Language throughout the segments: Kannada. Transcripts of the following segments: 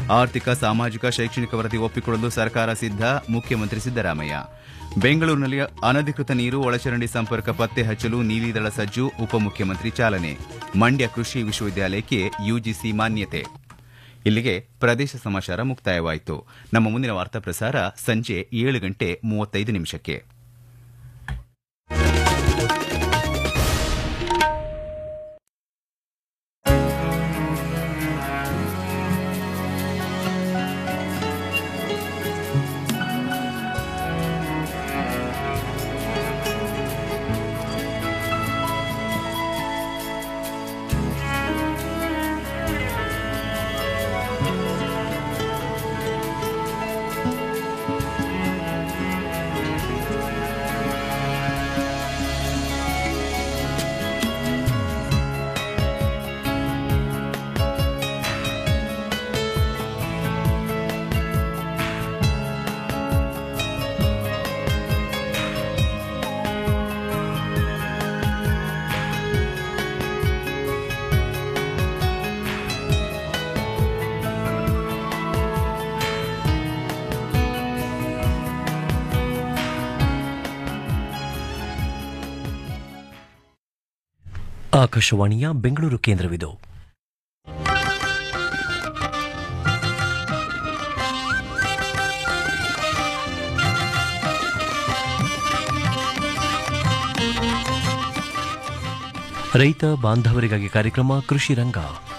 ಆರ್ಥಿಕ ಸಾಮಾಜಿಕ ಶೈಕ್ಷಣಿಕ ವರದಿ ಒಪ್ಪಿಕೊಳ್ಳಲು ಸರ್ಕಾರ ಸಿದ್ಧ ಮುಖ್ಯಮಂತ್ರಿ ಸಿದ್ದರಾಮಯ್ಯ ಬೆಂಗಳೂರಿನಲ್ಲಿ ಅನಧಿಕೃತ ನೀರು ಒಳಚರಂಡಿ ಸಂಪರ್ಕ ಪತ್ತೆ ಹಚ್ಚಲು ನೀಲಿದಳ ಸಜ್ಜು ಉಪಮುಖ್ಯಮಂತ್ರಿ ಚಾಲನೆ ಮಂಡ್ಯ ಕೃಷಿ ವಿಶ್ವವಿದ್ಯಾಲಯಕ್ಕೆ ಯುಜಿಸಿ ಮಾನ್ಯತೆ ಇಲ್ಲಿಗೆ ಪ್ರದೇಶ ಸಮಾಚಾರ ಮುಕ್ತಾಯವಾಯಿತು ನಮ್ಮ ಮುಂದಿನ ವಾರ್ತಾ ಪ್ರಸಾರ ಸಂಜೆ ಏಳು ಗಂಟೆ ಮೂವತ್ತೈದು ನಿಮಿಷಕ್ಕೆ ಆಕಾಶವಾಣಿಯ ಬೆಂಗಳೂರು ಕೇಂದ್ರವಿದು ರೈತ ಬಾಂಧವರಿಗಾಗಿ ಕಾರ್ಯಕ್ರಮ ಕೃಷಿ ರಂಗ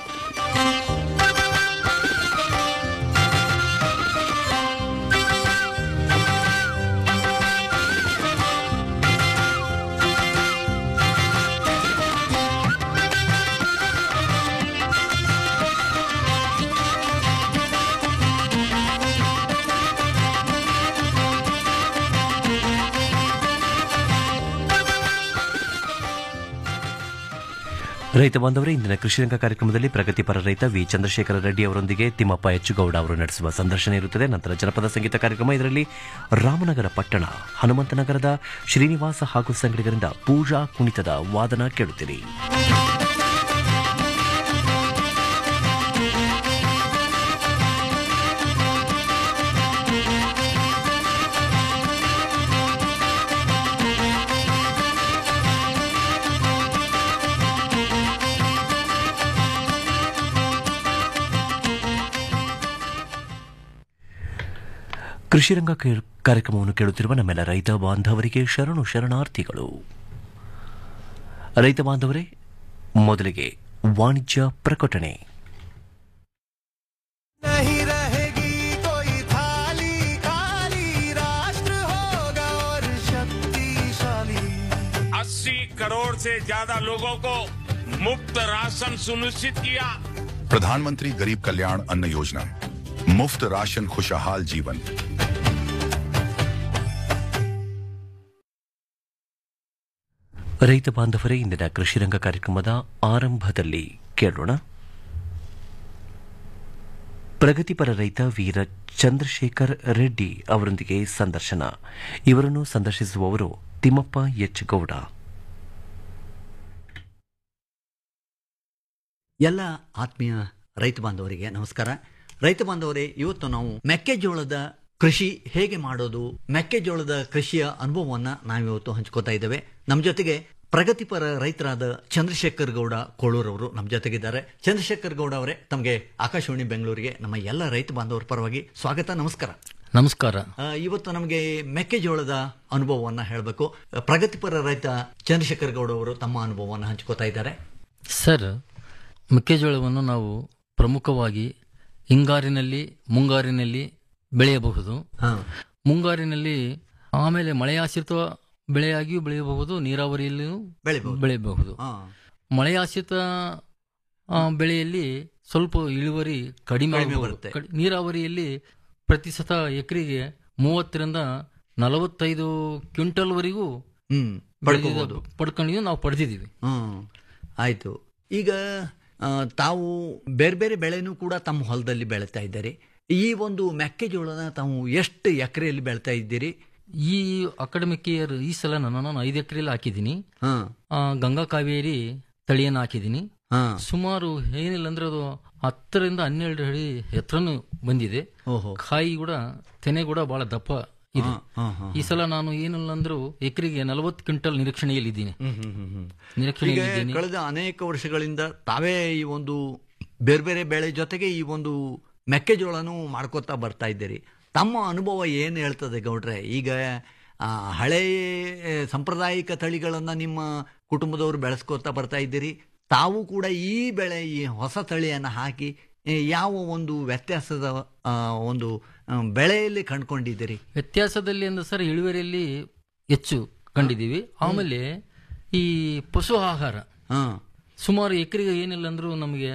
ರೈತ ಬಾಂಧವರೇ ಇಂದಿನ ಕೃಷಿ ರಂಗ ಕಾರ್ಯಕ್ರಮದಲ್ಲಿ ಪ್ರಗತಿಪರ ರೈತ ವಿ ಚಂದ್ರಶೇಖರ ರೆಡ್ಡಿ ಅವರೊಂದಿಗೆ ತಿಮ್ಮಪ್ಪ ಹೆಚ್ಚುಗೌಡ ಅವರು ನಡೆಸುವ ಸಂದರ್ಶನ ಇರುತ್ತದೆ ನಂತರ ಜನಪದ ಸಂಗೀತ ಕಾರ್ಯಕ್ರಮ ಇದರಲ್ಲಿ ರಾಮನಗರ ಪಟ್ಟಣ ಹನುಮಂತನಗರದ ಶ್ರೀನಿವಾಸ ಹಾಗೂ ಸಂಗಡಿಗರಿಂದ ಪೂಜಾ ಕುಣಿತದ ವಾದನ ಕೇಳುತ್ತೀರಿ ಕೃಷಿ ರಂಗ ಕೇ- ಕಾರ್ಯಕ್ರಮವನ್ನು ಕೇಳುತ್ತಿರುವ ನಮ್ಮೆಲ್ಲ ರೈತ ಬಾಂಧವರಿಗೆ ಶರಣು ಶರಣಾರ್ಥಿಗಳು ರೈತ ಬಾಂಧವರೇ ಮೊದಲಿಗೆ ವಾಣಿಜ್ಯ ಪ್ರಕಟಣೆ नहीं रहेगी कोई थाली खाली राष्ट्र होगा और शक्तिशाली अस्सी करोड़ से ज्यादा लोगों को मुफ्त राशन सुनिश्चित किया प्रधानमंत्री गरीब कल्याण अन्न योजना मुफ्त राशन खुशहाल जीवन ರೈತ ಬಾಂಧವರೇ ಇಂದಿನ ಕೃಷಿ ರಂಗ ಕಾರ್ಯಕ್ರಮದ ಆರಂಭದಲ್ಲಿ ಕೇಳೋಣ ಪ್ರಗತಿಪರ ರೈತ ವೀರ ಚಂದ್ರಶೇಖರ್ ರೆಡ್ಡಿ ಅವರೊಂದಿಗೆ ಸಂದರ್ಶನ ಇವರನ್ನು ಸಂದರ್ಶಿಸುವವರು ತಿಮ್ಮಪ್ಪ ಎಚ್ ಗೌಡ ಎಲ್ಲ ಆತ್ಮೀಯ ರೈತ ಬಾಂಧವರಿಗೆ ನಮಸ್ಕಾರ ರೈತ ಬಾಂಧವರೇ ಇವತ್ತು ನಾವು ಮೆಕ್ಕೆಜೋಳದ ಕೃಷಿ ಹೇಗೆ ಮಾಡೋದು ಮೆಕ್ಕೆಜೋಳದ ಕೃಷಿಯ ಅನುಭವವನ್ನ ನಾವಿವತ್ತು ಹಂಚ್ಕೋತಾ ಇದ್ದೇವೆ ನಮ್ಮ ಜೊತೆಗೆ ಪ್ರಗತಿಪರ ರೈತರಾದ ಚಂದ್ರಶೇಖರ್ ಗೌಡ ಕೋಳೂರವರು ನಮ್ಮ ಜೊತೆಗಿದ್ದಾರೆ ಚಂದ್ರಶೇಖರ್ ಗೌಡ ಅವರೇ ತಮಗೆ ಆಕಾಶವಾಣಿ ಬೆಂಗಳೂರಿಗೆ ನಮ್ಮ ಎಲ್ಲ ರೈತ ಬಾಂಧವರ ಪರವಾಗಿ ಸ್ವಾಗತ ನಮಸ್ಕಾರ ನಮಸ್ಕಾರ ಆ, ಇವತ್ತು ನಮಗೆ ಮೆಕ್ಕೆಜೋಳದ ಅನುಭವವನ್ನ ಹೇಳಬೇಕು ಪ್ರಗತಿಪರ ರೈತ ಚಂದ್ರಶೇಖರ್ ಗೌಡ ಅವರು ತಮ್ಮ ಅನುಭವವನ್ನು ಹಂಚ್ಕೋತಾ ಇದ್ದಾರೆ ಸರ್ ಮೆಕ್ಕೆಜೋಳವನ್ನು ನಾವು ಪ್ರಮುಖವಾಗಿ ಹಿಂಗಾರಿನಲ್ಲಿ ಮುಂಗಾರಿನಲ್ಲಿ ಬೆಳೆಯಬಹುದು ಹಾ ಮುಂಗಾರಿನಲ್ಲಿ ಆಮೇಲೆ ಮಳೆಯಾಶ್ರಿತ ಬೆಳೆಯಾಗಿಯೂ ಬೆಳೆಯಬಹುದು ನೀರಾವರಿಯಲ್ಲಿಯೂ ಬೆಳಿಬಹುದು. ಬೆಳೆಯಬಹುದು ಹಾ ಮಳೆಯಾಶ್ರಿತ ಆ, ಬೆಳೆಯಲ್ಲಿ ಸ್ವಲ್ಪ ಇಳುವರಿ ಕಡಿಮೆ ಕಡಿಮೆ ಆಗಬಹುದು. ಬರುತ್ತೆ. ಕಡಿ- ನೀರಾವರಿಯಲ್ಲಿ ಪ್ರತಿಶತ ಎಕರೆಗೆ ಮೂವತ್ತರಿಂದ ನಲವತ್ತೈದು ಕ್ವಿಂಟಲ್ವರೆಗೂ ಹ್ಮ್ ಪಡ್ಕೋಬಹುದು ಪಡ್ಕೊಂಡಿದ್ದು ನಾವು ಪಡೆದಿದ್ದೀವಿ ಹ್ಮ್ ಆಯ್ತು ಈಗ ಆ, ತಾವು ಬೇರೆ ಬೇರೆ ಬೆಳೆನೂ ಕೂಡ ತಮ್ಮ ಹೊಲದಲ್ಲಿ ಬೆಳೀತಾ ಇದ್ದೀರಿ ಈ ಒಂದು ಮೆಕ್ಕೆಜೋಳನ ತಾವು ಎಷ್ಟು ಎಕರೆಯಲ್ಲಿ ಬೆಳ್ತಾ ಇದ್ದೀರಿ ಈ ಅಕಾಡೆಮಿಕ್ ಇಯರ್ ಈ ಸಲ ನಾನು ನಾನು ಐದು ಎಕರೆಯಲ್ಲಿ ಹಾಕಿದ್ದೀನಿ ಹಾ ಆ, ಗಂಗಾ ಕಾವೇರಿ ತಳಿಯನ್ನು ಹಾಕಿದ್ದೀನಿ ಹಾ ಸುಮಾರು ಏನಿಲ್ಲ ಅಂದ್ರೆ ಅದು ಹತ್ತರಿಂದ ಹನ್ನೆರಡು ಅಡಿ ಎತ್ತರನು ಬಂದಿದೆ ಓಹೋ ಕಾಯಿ ಕೂಡ ತೆನೆ ಕೂಡ ಬಹಳ ದಪ್ಪ ಇದೆ ಹಾ ಹಾ ಈ ಸಲ ನಾನು ಏನಿಲ್ಲ ಅಂದ್ರೂ ಎಕರೆಗೆ ನಲವತ್ತು ಕ್ವಿಂಟಲ್ ನಿರೀಕ್ಷಣೆಯಲ್ಲಿದ್ದೀನಿ ಹ್ಮ್ ಹ್ಮ್ ಹ್ಮ್ ಹ್ಮ್ ಈಗ ನಿರೀಕ್ಷಣೆಯಲ್ಲಿದ್ದೀನಿ ಕಳೆದ ಅನೇಕ ವರ್ಷಗಳಿಂದ ತಾವೇ ಈ ಒಂದು ಬೇರೆ ಬೇರೆ ಬೆಳೆ ಜೊತೆಗೆ ಈ ಒಂದು ಮೆಕ್ಕೆಜೋಳನೂ ಮಾಡ್ಕೋತಾ ಬರ್ತಾ ಇದ್ದೀರಿ ತಮ್ಮ ಅನುಭವ ಏನು ಹೇಳ್ತದೆ ಗೌಡ್ರೆ ಈಗ ಆ, ಹಳೆ ಸಾಂಪ್ರದಾಯಿಕ ತಳಿಗಳನ್ನು ನಿಮ್ಮ ಕುಟುಂಬದವರು ಬೆಳೆಸ್ಕೋತಾ ಬರ್ತಾ ಇದ್ದೀರಿ ತಾವು ಕೂಡ ಈ ಬೆಳೆ ಈ ಹೊಸ ತಳಿಯನ್ನು ಹಾಕಿ ಏ, ಯಾವ ಒಂದು ವ್ಯತ್ಯಾಸದ ಆ, ಒಂದು ಆ, ಬೆಳೆಯಲ್ಲಿ ಕಂಡುಕೊಂಡಿದ್ದೀರಿ ವ್ಯತ್ಯಾಸದಲ್ಲಿ ಅಂದ್ರೆ ಸರ್ ಇಳುವರಿಯಲ್ಲಿ ಹೆಚ್ಚು ಕಂಡಿದ್ದೀವಿ ಆಮೇಲೆ ಈ ಪಶು ಆಹಾರ ಹಾಂ ಸುಮಾರು ಎಕರೆಗೆ ಏನಿಲ್ಲ ಅಂದ್ರೂ ನಮಗೆ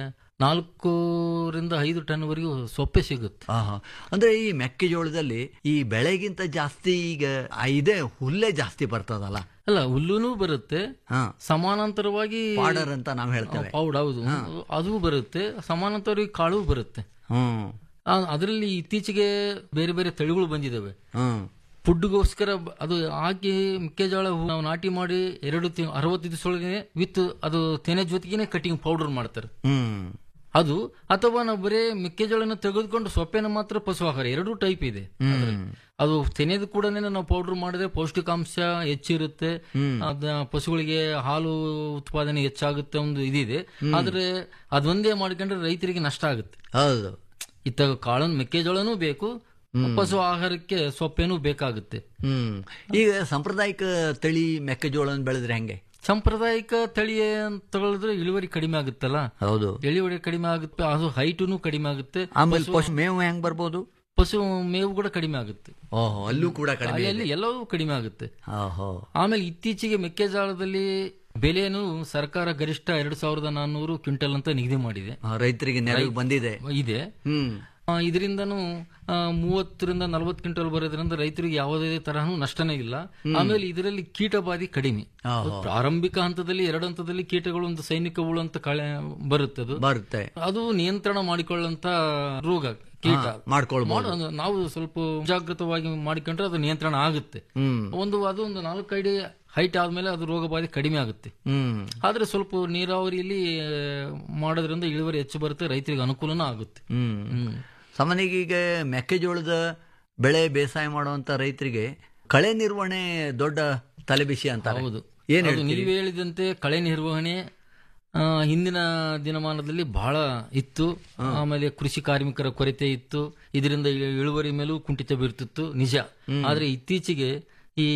ನಾಲ್ಕೂರಿಂದ ಐದು ಟನ್ವರೆಗೂ ಸೊಪ್ಪೆ ಸಿಗುತ್ತೆ ಆಹಾ ಅಂದ್ರೆ ಈ ಮೆಕ್ಕೆಜೋಳದಲ್ಲಿ ಈ ಬೆಳೆಗಿಂತ ಜಾಸ್ತಿ ಈಗ ಆ ಇದೆ ಹುಲ್ಲೇ ಜಾಸ್ತಿ ಬರ್ತದಲ್ಲ ಅಲ್ಲ ಹುಲ್ಲುನೂ ಬರುತ್ತೆ ಹಾ ಸಮಾನಾಂತರವಾಗಿ ಪಾಡರ್ ಅಂತ ನಾವು ಹೇಳ್ತೇವೆ ಪೌಡ್ ಹೌದು ಅದು ಬರುತ್ತೆ ಸಮಾನಾಂತರವಾಗಿ ಕಾಳು ಬರುತ್ತೆ ಹ್ಮ್ ಅದರಲ್ಲಿ ಇತ್ತೀಚೆಗೆ ಬೇರೆ ಬೇರೆ ತಳಿಗಳು ಬಂದಿದ್ದಾವೆ ಹ್ಮ್ ಫುಡ್ಗೋಸ್ಕರ ಬ- ಅದು ಹಾಕಿ ಮೆಕ್ಕೆಜೋಳ ಹೂ- ನಾವು ನಾಟಿ ಮಾಡಿ ಎರಡು ತಿಂಗ್ ಅರವತ್ತು ದಿವಸದೊಳಗೆ ವಿತ್ ಅದು ತೆನೆ ಜೊತೆಗೇನೆ ಕಟಿಂಗ್ ಪೌಡರ್ ಮಾಡ್ತಾರೆ ಹ್ಮ್ ಅದು ಅಥವಾ ನಾವು ಬರೇ ಮೆಕ್ಕೆಜೋಳನ ತೆಗೆದುಕೊಂಡು ಸೊಪ್ಪೆನ ಮಾತ್ರ ಪಶು ಆಹಾರ ಎರಡೂ ಟೈಪ್ ಇದೆ ಅದ್ರಲ್ಲಿ. ಅದು ತೆನೆದು ಕೂಡ ನಾವು ಪೌಡರ್ ಮಾಡಿದ್ರೆ ಪೌಷ್ಟಿಕಾಂಶ ಹೆಚ್ಚಿರುತ್ತೆ ಅದ ಪಶುಗಳಿಗೆ ಹಾಲು ಉತ್ಪಾದನೆ ಹೆಚ್ಚಾಗುತ್ತೆ ಒಂದು ಇದಿದೆ ಆದ್ರೆ ಅದೊಂದೇ ಮಾಡ್ಕೊಂಡ್ರೆ ರೈತರಿಗೆ ನಷ್ಟ ಆಗುತ್ತೆ ಹೌದು ಇತ್ತ ಕಾಳನ್ ಮೆಕ್ಕೆಜೋಳನೂ ಬೇಕು ಪಶು ಆಹಾರಕ್ಕೆ ಸೊಪ್ಪೇನೂ ಬೇಕಾಗುತ್ತೆ ಹ್ಮ್ ಈಗ ಸಾಂಪ್ರದಾಯಿಕ ತಳಿ ಮೆಕ್ಕೆಜೋಳ ಬೆಳೆದ್ರೆ ಹೆಂಗೆ ಸಾಂಪ್ರದಾಯಿಕ ತಳಿ ಅಂತ ತಗೊಳಿದ್ರೆ ಇಳುವರಿ ಕಡಿಮೆ ಆಗುತ್ತಲ್ಲ ಹೌದು ಇಳುವರಿ ಕಡಿಮೆ ಆಗುತ್ತೆ ಅದು ಹೈಟುನು ಕಡಿಮೆ ಆಗುತ್ತೆ ಆಮೇಲೆ ಪಶು ಮೇವು ಹೆಂಗ್ ಬರ್ಬೋದು ಪಶು ಮೇವು ಕೂಡ ಕಡಿಮೆ ಆಗುತ್ತೆ ಓಹೋ ಅಲ್ಲೂ ಕೂಡ ಕಡಿಮೆ ಅಲ್ಲಿ ಅಲ್ಲಿ ಎಲ್ಲವೂ ಕಡಿಮೆ ಆಗುತ್ತೆ ಓಹೋ ಆಮೇಲೆ ಇತ್ತೀಚೆಗೆ ಮೆಕ್ಕೆಜೋಳದಲ್ಲಿ ಬೆಲೆಯನ್ನು ಸರ್ಕಾರ ಗರಿಷ್ಠ ಎರಡು ಸಾವಿರದ ನಾನ್ನೂರು ಕ್ವಿಂಟಲ್ ಅಂತ ನಿಗದಿ ಮಾಡಿದೆ ಆ, ರೈತರಿಗೆ ನೆರವು ಬಂದಿದೆ ಇದೆ ಹ್ಮ್ ಆ, ಇದರಿಂದನೂ ಆ, ಮೂವತ್ತರಿಂದ ನಲವತ್ತು ಕ್ವಿಂಟಲ್ ಬರೋದ್ರಿಂದ ರೈತರಿಗೆ ಯಾವುದೇ ತರಹನೂ ನಷ್ಟನೇ ಇಲ್ಲ ಆಮೇಲೆ ಇದರಲ್ಲಿ ಕೀಟಬಾಧೆ ಕಡಿಮೆ ಪ್ರಾರಂಭಿಕ ಹಂತದಲ್ಲಿ ಎರಡು ಹಂತದಲ್ಲಿ ಕೀಟಗಳು ಒಂದು ಸೈನಿಕ ಹುಳು ಅಂತ ಕಳೆ ಬರುತ್ತೆ ಅದು ಬರುತ್ತೆ ಅದು ನಿಯಂತ್ರಣ ಮಾಡಿಕೊಳ್ಳಂತ ರೋಗ ಕೀಟ ಮಾಡ್ಕೊಳ್ಬೋದು ಮಾಡು- ನಾವು ಸ್ವಲ್ಪ ಜಾಗೃತವಾಗಿ ಮಾಡಿಕೊಂಡ್ರೆ ಅದು ನಿಯಂತ್ರಣ ಆಗುತ್ತೆ ಹ್ಮ್ ಒಂದು ಅದು ಒಂದು ನಾಲ್ಕು ಅಡಿ ಹೈಟ್ ಆದ್ಮೇಲೆ ಅದು ರೋಗ ಬಾಧೆ ಕಡಿಮೆ ಆಗುತ್ತೆ ಹ್ಮ್ ಆದ್ರೆ ಸ್ವಲ್ಪ ನೀರಾವರಿಯಲ್ಲಿ ಆ, ಮಾಡೋದ್ರಿಂದ ಇಳುವರಿ ಹೆಚ್ಚು ಬರುತ್ತೆ ರೈತರಿಗೆ ಅನುಕೂಲನೂ ಆಗುತ್ತೆ ಹ್ಮ್ ಹ್ಮ್ ಸಾಮಾನ್ಯವಾಗಿ ಈಗ ಮೆಕ್ಕೆಜೋಳದ ಬೆಳೆ ಬೇಸಾಯ ಮಾಡುವಂತ ರೈತರಿಗೆ ಕಳೆ ನಿರ್ವಹಣೆ ದೊಡ್ಡ ತಲೆಬಿಸಿ ಅಂತಾರೆ ಹೌದು ಏನ್ ಅದು ಹೇಳ್ತೀರಿ? ನೀವು ಹೇಳಿದಂತೆ ಕಳೆ ನಿರ್ವಹಣೆ ಆ, ಹಿಂದಿನ ದಿನಮಾನದಲ್ಲಿ ಬಹಳ ಇತ್ತು ಆಮೇಲೆ ಕೃಷಿ ಕಾರ್ಮಿಕರ ಕೊರತೆ ಇತ್ತು ಇದರಿಂದ ಇ- ಇಳುವರಿ ಮೇಲೂ ಕುಂಠಿತ ಬೀರ್ತಿತ್ತು ನಿಜ ಆದ್ರೆ ಇತ್ತೀಚೆಗೆ ಈ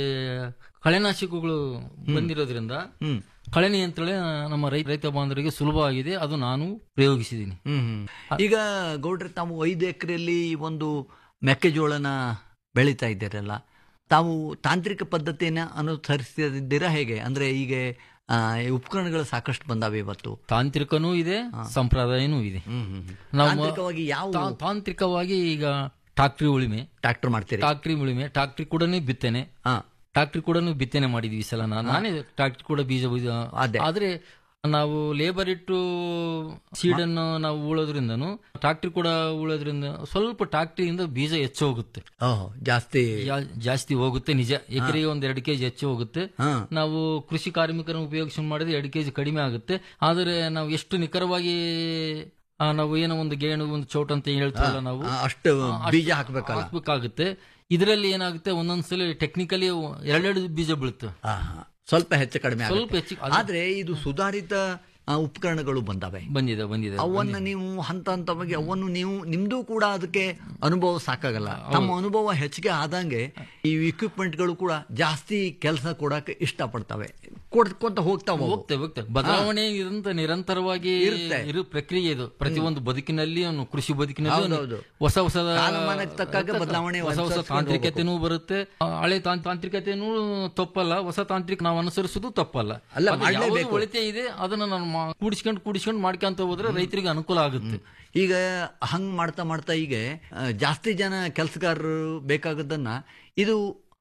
ಕಳೆನಾಶಕಗಳು ಬಂದಿರೋದ್ರಿಂದ ಹ್ಮ್ ಕಳೆ ನಿಯಂತ್ರಣ ನಮ್ಮ ರೈ- ರೈತ ಬಾಂಧವರಿಗೆ ಸುಲಭವಾಗಿದೆ ಅದು ನಾನು ಪ್ರಯೋಗಿಸಿದ್ದೀನಿ ಹ್ಮ್ ಹ್ಮ್. ಈಗ ಗೌಡ್ರೆ ತಾವು ಐದು ಎಕರೆಯಲ್ಲಿ ಒಂದು ಮೆಕ್ಕೆಜೋಳನ ಬೆಳೀತಾ ಇದ್ದೀರಲ್ಲ ತಾವು ತಾಂತ್ರಿಕ ಪದ್ಧತಿಯನ್ನ ಅನುಸರಿಸಿದ್ದೀರಾ ಹೇಗೆ ಅಂದ್ರೆ ಈಗ ಆ, ಈ ಉಪಕರಣಗಳು ಸಾಕಷ್ಟು ಬಂದಾವೆ ಇವತ್ತು ತಾಂತ್ರಿಕನೂ ಇದೆ ಸಂಪ್ರದಾಯನೂ ಇದೆ ಹ್ಮ್ ಹ್ಮ್ ಹ್ಮ್. ನಾವು ತಾಂತ್ರಿಕವಾಗಿ ಯಾವ ತಾ- ತಾಂತ್ರಿಕವಾಗಿ ಈಗ ಟ್ರಾಕ್ಟ್ರಿ ಉಳಿಮೆ ಟ್ರಾಕ್ಟರ್ ಮಾಡ್ತೀರಿ ಟ್ರಾಕ್ಟ್ರಿ ಉಳಿಮೆ ಟ್ರಾಕ್ಟ್ರಿ ಕೂಡ ಬಿತ್ತನೆ ಹಾ ಟ್ರಾಕ್ಟ್ರಿ ಕೂಡ ಬಿತ್ತನೆ ಮಾಡಿದ್ವಿ ಈ ಸಲ ನಾ- ನಾನೇ ಟ್ರಾಕ್ಟ್ರಿ ಕೂಡ ಬೀಜ ಬೀಜ ಅದೇ. ಆದ್ರೆ ನಾವು ಲೇಬರ್ ಇಟ್ಟು ಸೀಡನ್ನು ನಾವು ಉಳೋದ್ರಿಂದನು ಟ್ರಾಕ್ಟ್ರಿ ಕೂಡ ಉಳೋದ್ರಿಂದ ಸ್ವಲ್ಪ ಟ್ರಾಕ್ಟ್ರಿಯಿಂದ ಬೀಜ ಹೆಚ್ಚು ಹೋಗುತ್ತೆ ಓಹೋ ಜಾಸ್ತಿ ಜಾ- ಜಾಸ್ತಿ ಹೋಗುತ್ತೆ ನಿಜ ಎಕರೆಗೆ ಒಂದ್ ಎರಡು ಕೆಜಿ ಹೆಚ್ಚು ಹೋಗುತ್ತೆ ಹಾ ನಾವು ಕೃಷಿ ಕಾರ್ಮಿಕರನ್ನು ಉಪಯೋಗಿಸಿ ಮಾಡಿದ್ರೆ ಎರಡು ಕೆಜಿ ಕಡಿಮೆ ಆಗುತ್ತೆ ಆದರೆ ನಾವು ಎಷ್ಟು ನಿಖರವಾಗಿ ಆ, ನಾವು ಏನೋ ಒಂದು ಗೇಣು ಒಂದು ಚೌಟ್ ಅಂತ ಹೇಳ್ತೀವಲ್ಲ ನಾವು ಆ, ಅಷ್ಟು ಬೀಜ ಹಾಕ್ಬೇಕಲ್ಲ ಹಾಕ್ಬೇಕಾಗುತ್ತೆ ಇದರಲ್ಲಿ ಏನಾಗುತ್ತೆ ಒಂದೊಂದ್ಸಲ ಟೆಕ್ನಿಕಲಿ ಎರಡೆರಡು ಬೀಜ ಬೀಳುತ್ತೆ ಆ, ಹಾ. ಸ್ವಲ್ಪ ಹೆಚ್ಚು ಕಡಿಮೆ ಸ್ವಲ್ಪ ಆಗುತ್ತೆ ಹೆಚ್ಚು ಅದು ಆದ್ರೆ ಇದು ಸುಧಾರಿತ ಆ, ಉಪಕರಣಗಳು ಬಂದಾವೆ ಬಂದಿದೆ ಬಂದಿದೆ ಅವನ್ನ ನೀವು ಹಂತ ಹಂತವಾಗಿ ಅವನ್ನು ನೀವು ನಿಮ್ದು ಕೂಡ ಅದಕ್ಕೆ ಅನುಭವ ಸಾಕಾಗಲ್ಲ ತಮ್ಮ ಅನುಭವ ಹೆಚ್ಚಿಗೆ ಆದಂಗೆ ಈ ಇಕ್ವಿಪ್ಮೆಂಟ್ಗಳು ಕೂಡ ಜಾಸ್ತಿ ಕೆಲಸ ಕೊಡಕ್ಕೆ ಇಷ್ಟಪಡ್ತವೆ ಕೊಡ್ಕೊಂತ ಹೋಗ್ತಾವ ಅವು. ಹೋಗ್ತೇವೆ ಹೋಗ್ತೇವೆ ಬದಲಾವಣೆ ಇರಂತ ನಿರಂತರವಾಗಿ ಇರುತ್ತೆ. ಇರೋ ಪ್ರಕ್ರಿಯೆ ಇದು ಪ್ರತಿಯೊಂದು ಬದುಕಿನಲ್ಲಿ ಅವನು ಕೃಷಿ ಬದುಕಿನಲ್ಲಿ ಅವನು ಹೌದೌದು. ಹೊಸ ಹೊಸ ಕಾಲಮಾನಕ್ಕೆ ತಕ್ಕಾಗ ಬದಲಾವಣೆ ಹೊಸ ಹೊಸ ಅನುಸರಿಸ್ಕೊಂಡು ತಾಂತ್ರಿಕತೆನೂ ಬರುತ್ತೆ ಆ, ಹಳೆ ತಾಂ- ತಾಂತ್ರಿಕತೆನೂ ತಪ್ಪಲ್ಲ ಹೊಸ ತಾಂತ್ರಿಕ ನಾವು ಅನುಸರಿಸುದು ತಪ್ಪಲ್ಲ ಅಲ್ಲ, ಅದು ಯಾವುದು ಮಾಡ್ಲೇಬೇಕು. ಒಳಿತೆ ಇದೆ ಅದನ್ನ ನಾನು ಮಾ- ಕೂಡಿಸ್ಕೊಂಡು ಕೂಡಿಸ್ಕೊಂಡು ಮಾಡ್ಕೊಂತ ಹೋದ್ರೆ ರೈತರಿಗೆ ಅನುಕೂಲ ಆಗುತ್ತೆ ಈಗ ಹಂಗ್ ಮಾಡ್ತಾ ಮಾಡ್ತಾ ಈಗ ಆ, ಜಾಸ್ತಿ ಜನ ಕೆಲಸಗಾರರು ಬೇಕಾಗದನ್ನ ಇದು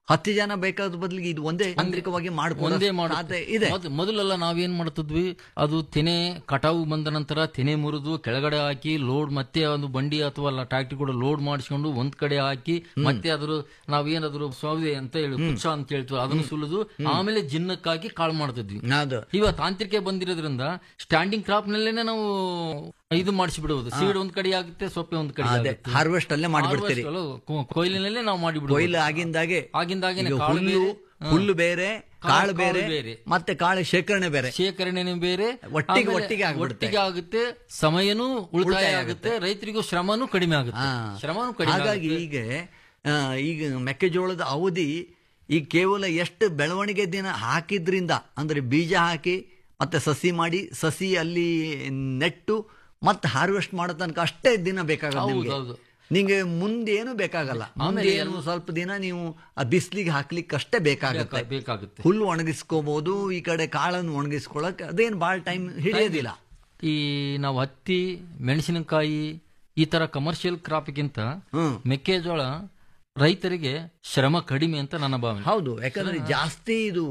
ಹತ್ತು ಜನ ಬೇಕಾದ ಬದಲಿಗೆ ಇದು ಒಂದೇ ತಾಂತ್ರಿಕವಾಗಿ ಮಾಡ್ಕೊಳ್ಳೋ ಒಂದೇ ಸಾಧ್ಯ ಇದೆ ಮೊದ್- ಮೊದಲೆಲ್ಲ ನಾವೇನ್ ಮಾಡ್ತಿದ್ವಿ ಅದು ತೆನೆ ಕಟಾವು ಬಂದ ನಂತರ ತೆನೆ ಮುರಿದು ಕೆಳಗಡೆ ಹಾಕಿ ಲೋಡ್ ಮತ್ತೆ ಒಂದು ಬಂಡಿ ಅಥವಾ ಟ್ರಾಕ್ಟರ್ ಕೂಡ ಲೋಡ್ ಮಾಡಿಸ್ಕೊಂಡು ಒಂದ್ ಕಡೆ ಹಾಕಿ ಮತ್ತೆ ಅದ್ರ ನಾವೇನಾದ್ರು ಸೌದೆ ಅಂತ ಹೇಳಿ ಕುಚ್ಚ ಅಂತ ಹೇಳ್ತೀವಿ ಅದನ್ನು ಸುಲಿದು ಆಮೇಲೆ ಜಿನ್ನಕ್ಕಾಗಿ ಕಾಳು ಮಾಡ್ತಿದ್ವಿ ಅದು ಇವಾಗ ತಾಂತ್ರಿಕ ಬಂದಿರೋದ್ರಿಂದ ಸ್ಟ್ಯಾಂಡಿಂಗ್ ಕ್ರಾಪ್ ನಲ್ಲೇನೆ ನಾವು ಇದು ಮಾಡಿಸಿಬಿಡುವುದು ಸೀಡ್ ಒಂದ್ ಕಡೆ ಆಗುತ್ತೆ ಸೊಪ್ಪೆ ಒಂದ್ ಕಡೆ ಅದೇ ಆಗುತ್ತೆ. ಹಾರ್ವೆಸ್ಟ್ ಅಲ್ಲೇ ಮಾಡ್ಬಿಡ್ತೀರಿ Harvest ಅಲ್ಲೂ ಕೊ- ಕೊಯ್ಲಿನಲ್ಲೇ ನಾವು ಮಾಡಿಬಿಡುವುದು ಕೊಯ್ಲು ಆಗಿಂದಾಗೆ ಆಗಿಂದಾಗೇನೆ ಈಗ ಕಾಳು ಹುಲ್ಲು ಬೇರೆ, ಹಾ. ಹುಲ್ಲು ಬೇರೆ ಕಾಳು ಕಾಳು ಬೇರೆ ಬೇರೆ. ಮತ್ತೆ ಕಾಳು ಶೇಖರಣೆ ಬೇರೆ ಶೇಖರಣೆನೂ ಬೇರೆ ಒಟ್ಟಿಗೆ- ಆಮೇಲೆ ಒಟ್ಟಿಗೆ ಆಗ್ಬಿಡುತ್ತೆ. ಒಟ್ಟಿಗೆ ಆಗುತ್ತೆ ಸಮಯನೂ ಉಳಿತಾಯ ಉಳಿತಾಯ ಆಗುತ್ತೆ ರೈತರಿಗೂ ಶ್ರಮನೂ ಕಡಿಮೆ ಆಗುತ್ತೆ ಹಾ. ಶ್ರಮನೂ ಕಡಿಮೆ ಹಾಗಾಗಿ ಆಗುತ್ತೆ. ಈಗ ಆ, ಈಗ ಮೆಕ್ಕೆಜೋಳದ ಅವಧಿ ಈಗ ಕೇವಲ ಎಷ್ಟು ಬೆಳವಣಿಗೆ ದಿನ ಹಾಕಿದ್ರಿಂದ ಅಂದ್ರೆ ಬೀಜ ಹಾಕಿ ಮತ್ತೆ ಸಸಿ ಮಾಡಿ ಸಸಿ ಅಲ್ಲಿ ನೆಟ್ಟು ಮತ್ತೆ ಹಾರ್ವೆಸ್ಟ್ ಮಾಡೋ ತನಕ ಅಷ್ಟೇ ದಿನ ಬೇಕಾಗಲ್ಲ ಹೌದು, ನಿಮ್ಗೆ ಹೌದು. ನಿಂಗೆ ಮುಂದೆ ಏನು ಬೇಕಾಗಲ್ಲ ಮುಂದೆ ಏನು ಸ್ವಲ್ಪ ದಿನ ನೀವು ಆ ಬಿಸಿಲಿಗೆ ಹಾಕ್ಲಿಕ್ಕೆ ಅಷ್ಟೇ ಬೇಕಾಗುತ್ತೆ ಬೇಕಾ- ಬೇಕಾಗುತ್ತೆ ಹುಲ್ಲು ಒಣಗಿಸ್ಕೋಬಹುದು ಈ ಕಡೆ ಕಾಳನ್ನು ಒಣಗಿಸ್ಕೊಳಕ್ ಅದೇನು ಭಾಳ ಟೈಮ್ ಹಿಡಿಯೋದಿಲ್ಲ ಈ ನಾವು ಹತ್ತಿ ಮೆಣಸಿನಕಾಯಿ ಈ ತರ ಕಮರ್ಷಿಯಲ್ ಕ್ರಾಪ್ಗಿಂತ ಹ್ಮ್ ಮೆಕ್ಕೆಜೋಳ ರೈತರಿಗೆ ಶ್ರಮ ಕಡಿಮೆ ಅಂತ ನನ್ನ ಭಾವನೆ ಹೌದು ಯಾಕಂದ್ರೆ ಜಾಸ್ತಿ ಇದು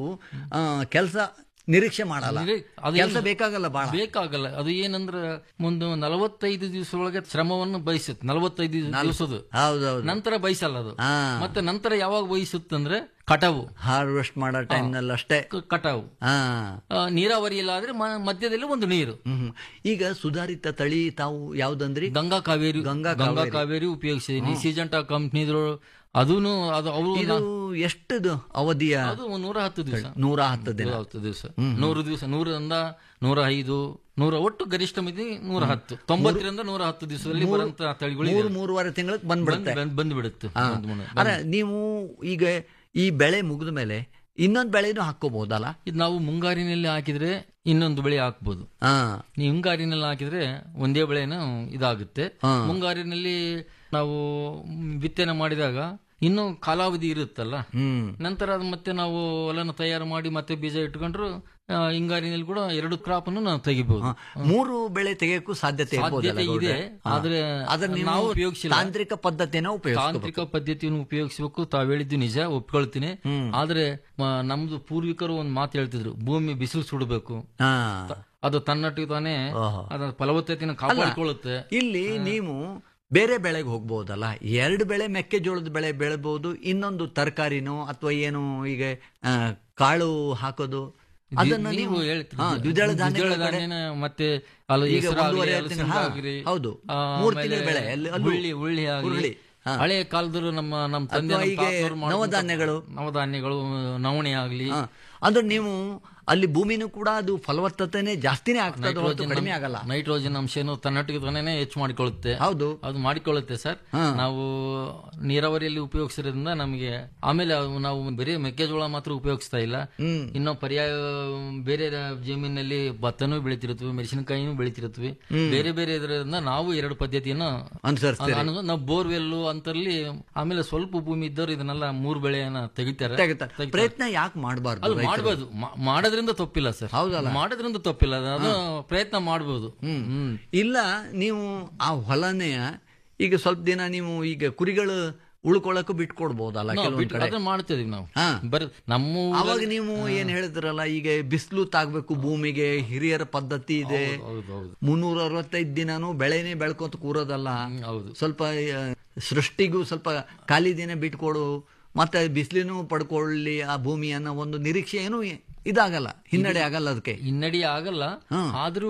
ಕೆಲಸ ನಿರೀಕ್ಷೆ ಮಾಡಲ್ಲ ನಿರೀ- ಅದು ಕೆಲಸ ಏನು- ಬೇಕಾಗಲ್ಲ ಬಾಳ ಬೇಕಾಗಲ್ಲ ಅದು ಏನಂದ್ರೆ ಒಂದು ನಲವತ್ತೈದು ದಿವಸದೊಳಗೆ ಶ್ರಮವನ್ನು ಬಯಸುತ್ತೆ ನಲವತ್ತೈದು ದಿವಸದ ಹೌದೌದು ನಂತರ ಬಯಸಲ್ಲ ಅದು ಹಾ ಮತ್ತೆ ನಂತರ ಯಾವಾಗ ಬಯಸುತ್ತಂದ್ರೆ ಕಟಾವು ಹಾರ್ವೆಸ್ಟ್ ಮಾಡೋ ಟೈಮ್ನಲ್ಲಿ ಅಷ್ಟೇ ಕ- ಕಟಾವು ಹಾ ಆ, ನೀರಾವರಿ ಇಲ್ಲ ಆದ್ರೆ ಮ- ಮಧ್ಯದಲ್ಲಿ ಒಂದು ನೀರು ಹ್ಮ್. ಈಗ ಸುಧಾರಿತ ತಳಿ ತಾವು ಯಾವ್ದಂದ್ರಿ ಗಂಗಾ ಕಾವೇರಿ ಗಂಗಾ ಗಂಗಾ ಕಾವೇರಿ ಉಪಯೋಗಿಸಿದೀನಿ ಸಿಜೆಂಟಾ ಕಂಪ್ನಿದ್ರು ಅದೂನು ಅದು ಅವರು ಇದು ಎಷ್ಟದು ಅವಧಿಯ ಅದು ಒಂದ್ ನೂರ ಹತ್ತು ದಿವಸ ನೂರ ಹತ್ತು ದಿನ ನೂರ ಹತ್ತು ದಿವಸ ನೂರು ದಿವಸ ನೂರರಿಂದ ನೂರ ಐದು ನೂರ ಒಟ್ಟು ಗರಿಷ್ಠ ಮಿತಿ ನೂರ ಹತ್ತು ತೊಂಬತ್ತರಿಂದ ನೂರ ಹತ್ತು ದಿವಸದಲ್ಲಿ ಬರುವಂತ ತಳಿಗಳು ಮೂರು ಮೂರುವರೆ ತಿಂಗಳಿಗೆ ಬಂದ್ಬಿಡುತ್ತೆ ಬಂದು ಬಿಡುತ್ತೆ ಅರೆ ನೀವು ಈಗ ಈ ಬೆಳೆ ಮುಗಿದ ಮೇಲೆ ಇನ್ನೊಂದು ಬೆಳೆನೂ ಹಾಕೋಬಹುದಲ್ಲ ಇದು ನಾವು ಮುಂಗಾರಿನಲ್ಲಿ ಹಾಕಿದ್ರೆ ಇನ್ನೊಂದು ಬೆಳೆ ಹಾಕ್ಬೋದು ಹಾ ನೀವು ಹಿಂಗಾರಿನಲ್ಲಿ ಹಾಕಿದ್ರೆ ಒಂದೇ ಬೆಳೆನ ಇದಾಗುತ್ತೆ ಹಾ. ಮುಂಗಾರಿನಲ್ಲಿ ನಾವು ಬಿತ್ತನೆ ಮಾಡಿದಾಗ ಇನ್ನು ಕಾಲಾವಧಿ ಇರುತ್ತಲ್ಲ ಹ್ಮ್ ನಂತರ ಅದು ಮತ್ತೆ ನಾವು ಹೊಲನ ತಯಾರು ಮಾಡಿ ಮತ್ತೆ ಬೀಜ ಇಟ್ಕೊಂಡ್ರು ಆ, ಹಿಂಗಾರಿನಲ್ಲಿ ಕೂಡ ಎರಡು ಕ್ರಾಪ್ ಅನ್ನು ನಾವು ತೆಗಿಬಹುದು ಮೂರು ಬೆಳೆ ತೆಗೆಯಕ್ಕೂ ಸಾಧ್ಯತೆ ಇರ್ಬೋದಲ್ಲ ಸಾಧ್ಯತೆ ಗೌಡ್ರೆ? ಇದೆ ಹಾ. ಆದ್ರೆ ಆದ್ರೆ ನೀವು ನಾವು ಉಪಯೋಗಿಸಿಲ್ಲ ತಾಂತ್ರಿಕ ಪದ್ಧತಿನ ಉಪಯೋಗಿಸ್ಕೋಬೇಕು ತಾಂತ್ರಿಕ ಪದ್ಧತಿಯನ್ನು ಉಪಯೋಗಿಸಬೇಕು ತಾವ್ ಹೇಳಿದ್ದು ನಿಜ ಒಪ್ಕೊಳ್ತೀನಿ ಆದ್ರೆ ಮ- ನಮ್ದು ಪೂರ್ವಿಕರು ಒಂದ್ ಮಾತು ಹೇಳ್ತಿದ್ರು ಭೂಮಿ ಬಿಸಿಲು ಸುಡಬೇಕು ಹಾ ಅದು ತನ್ನಟ್ಟಿಗೆ ತಾನೇ ಓಹೋ. ಅದರ ಫಲವತ್ತತೆಯನ್ನು ಕಾಪಾಡಿಕೊಳ್ಳುತ್ತೆ ಇಲ್ಲಿ ನೀವು ಬೇರೆ ಬೆಳೆಗೆ ಹೋಗ್ಬೋದಲ್ಲ ಎರಡು ಬೆಳೆ ಮೆಕ್ಕೆಜೋಳದ ಬೆಳೆ ಬೆಳೆಬಹುದು ಇನ್ನೊಂದು ತರಕಾರಿನೋ ಅಥವಾ ಏನು ಈಗ ಆ, ಕಾಳು ಹಾಕೋದು ಅದನ್ನ ನೀವು ನೀವು ಹೇಳ್ತೀರಿ ಹಾ, ದ್ವಿದಳ ಧಾನ್ಯಗಳ ದ್ವಿದಳ ಕಡೆ ಧಾನ್ಯನ ಮತ್ತೆ ಅಲ್ಲ ಈಗ ಹೆಸರಾಗ್ಲಿ, ಒಂದೂವರೆ ಅಲಸಂದೆ ತಿಂಗಳು, ಹಾ, ಆಗ್ಲಿ, ಹೌದು. ಆ, ಮೂರು ಆಮೇಲೆ ತಿಂಗಳ ಬೆಳೆ, ಅಲ್ಲಿ- ಅಲ್ಲೂ ಉಳ್ಳಿ ಉಳ್ಳಿ ಆಗ್ಲಿ ಉರುಳಿ, ಹಾ. ಹಳೆ ಕಾಲದಲ್ಲೂ ನಮ್ಮ ನಮ್ಮ ತಂದೆ ಅಥವಾ ನಮ್ಮ ಈಗ ತಾತನವ್ರು ಮಾಡ್ದಂತ ನವಧಾನ್ಯಗಳು. ನವಧಾನ್ಯಗಳು ನವಣೆ ಆಗ್ಲಿ ಹಾ. ಅಂದ್ರೆ ನೀವು ಅಲ್ಲಿ ಭೂಮಿನೂ ಕೂಡ ಅದು ಫಲವತ್ತತೆನೇ ಜಾಸ್ತಿನೇ ಆಗ್ತದೆ ಹೊರತು ನೈಟ್ರೋಜನ್ ಕಡಿಮೆ ಆಗಲ್ಲ ನೈಟ್ರೋಜನ್ ಅಂಶನು ತನ್ನಟ್ಟಿಗೆ ತಾನೇ ಹೆಚ್ಚು ಮಾಡಿಕೊಳ್ಳುತ್ತೆ ಹೌದು ಅದು ಮಾಡಿಕೊಳ್ಳುತ್ತೆ ಸರ್ ಹಾ. ನಾವು ನೀರಾವರಿಯಲ್ಲಿ ಉಪಯೋಗಿಸೋದ್ರಿಂದ ನಮಗೆ ಆಮೇಲೆ ಅವು ನಾವು ಬರೀ ಮೆಕ್ಕೆಜೋಳ ಮಾತ್ರ ಉಪಯೋಗಿಸ್ತಾ ಇಲ್ಲ ಹ್ಮ್ ಇನ್ನು ಪರ್ಯಾಯ ಬೇರೆ ಜಮೀನಿನಲ್ಲಿ ಭತ್ತನೂ ಬೆಳಿತಿರುತ್ತವೆ ಮೆಣಸಿನಕಾಯಿನೂ ಬೆಳಿತಿರುತ್ತವೆ ಬೇರೆ ಬೇರೆ ಇದರಿಂದ ನಾವು ಎರಡು ಪದ್ಧತಿಯನ್ನ ಅನುಸರಿಸ್ತೀರಿ ಅನು- ನಾವು ಬೋರ್ವೆಲ್ ಅಂತಲ್ಲಿ ಆಮೇಲೆ ಸ್ವಲ್ಪ ಭೂಮಿ ಇದ್ದವರು ಇದನ್ನೆಲ್ಲ ಮೂರು ಬೆಳೆಯನ್ನ ತೆಗಿತಾರೆ ತೆಗಿತಾರೆ. ತೆಗಿತಾರೆ. ಪ್ರಯತ್ನ ಯಾಕೆ ಮಾಡಬಾರ್ದು ಅದು ಮಾಡಬಹುದು ಮಾಡೋದ್ರಿಂದ ತಪ್ಪಿಲ್ಲ ಸರ್ ಹೌದಲ್ಲ? ಮಾಡೋದ್ರಿಂದ ತಪ್ಪಿಲ್ಲ ಅದು- ಅದು ಪ್ರಯತ್ನ ಮಾಡಬಹುದು ಹ್ಮ್ ಇಲ್ಲ ನೀವು ಆ ಹೊಲನೇ ಈಗ ಸ್ವಲ್ಪ ದಿನ ನೀವು ಈಗ ಕುರಿಗಳು ಉಳ್ಕೊಳಕ್ಕೂ ಬಿಟ್ಕೊಡ್ಬೋದಲ್ಲ ನಾವು ಕೆಲವೊಂದ್ ಬಿಟ್ಟು ಕಡೆ ಅದನ್ನ ಮಾಡ್ತಿದೀವಿ ನಾವು ಹಾ. ಬರ್ ನಮ್ಮ ಊರಲ್ಲಿ- ಅವಾಗ ನೀವು ಏನ್ ಹೇಳಿದ್ರಲ್ಲ ಈಗ ಬಿಸಿಲು ತಾಗ್ಬೇಕು ಭೂಮಿಗೆ ಹಿರಿಯರ ಪದ್ಧತಿ ಇದೆ ಹೌದು ಹೌದು ಮುನ್ನೂರ ಅರವತ್ತೈದು ದಿನಾನು ಬೆಳೆನೇ ಬೆಳ್ಕೊಂತ ಕೂರೋದಲ್ಲ ಹ್ಮ್, ಹೌದು ಸ್ವಲ್ಪ ಆ, ಸೃಷ್ಟಿಗೂ ಸ್ವಲ್ಪ ಖಾಲಿ ದಿನ ಬಿಟ್ಕೊಡು ಮತ್ತೆ ಬಿಸಿಲಿನೂ ಪಡ್ಕೊಳ್ಳಿ ಆ ಭೂಮಿ ಅನ್ನೋ ಒಂದು ನಿರೀಕ್ಷೆ ಏನು ಇದಾಗಲ್ಲ ಹಿನ್ನಡೆ ಆಗಲ್ಲ ಅದಕ್ಕೆ ಹಿನ್ನಡಿ ಆಗಲ್ಲ ಹ್ಮ್. ಆದ್ರೂ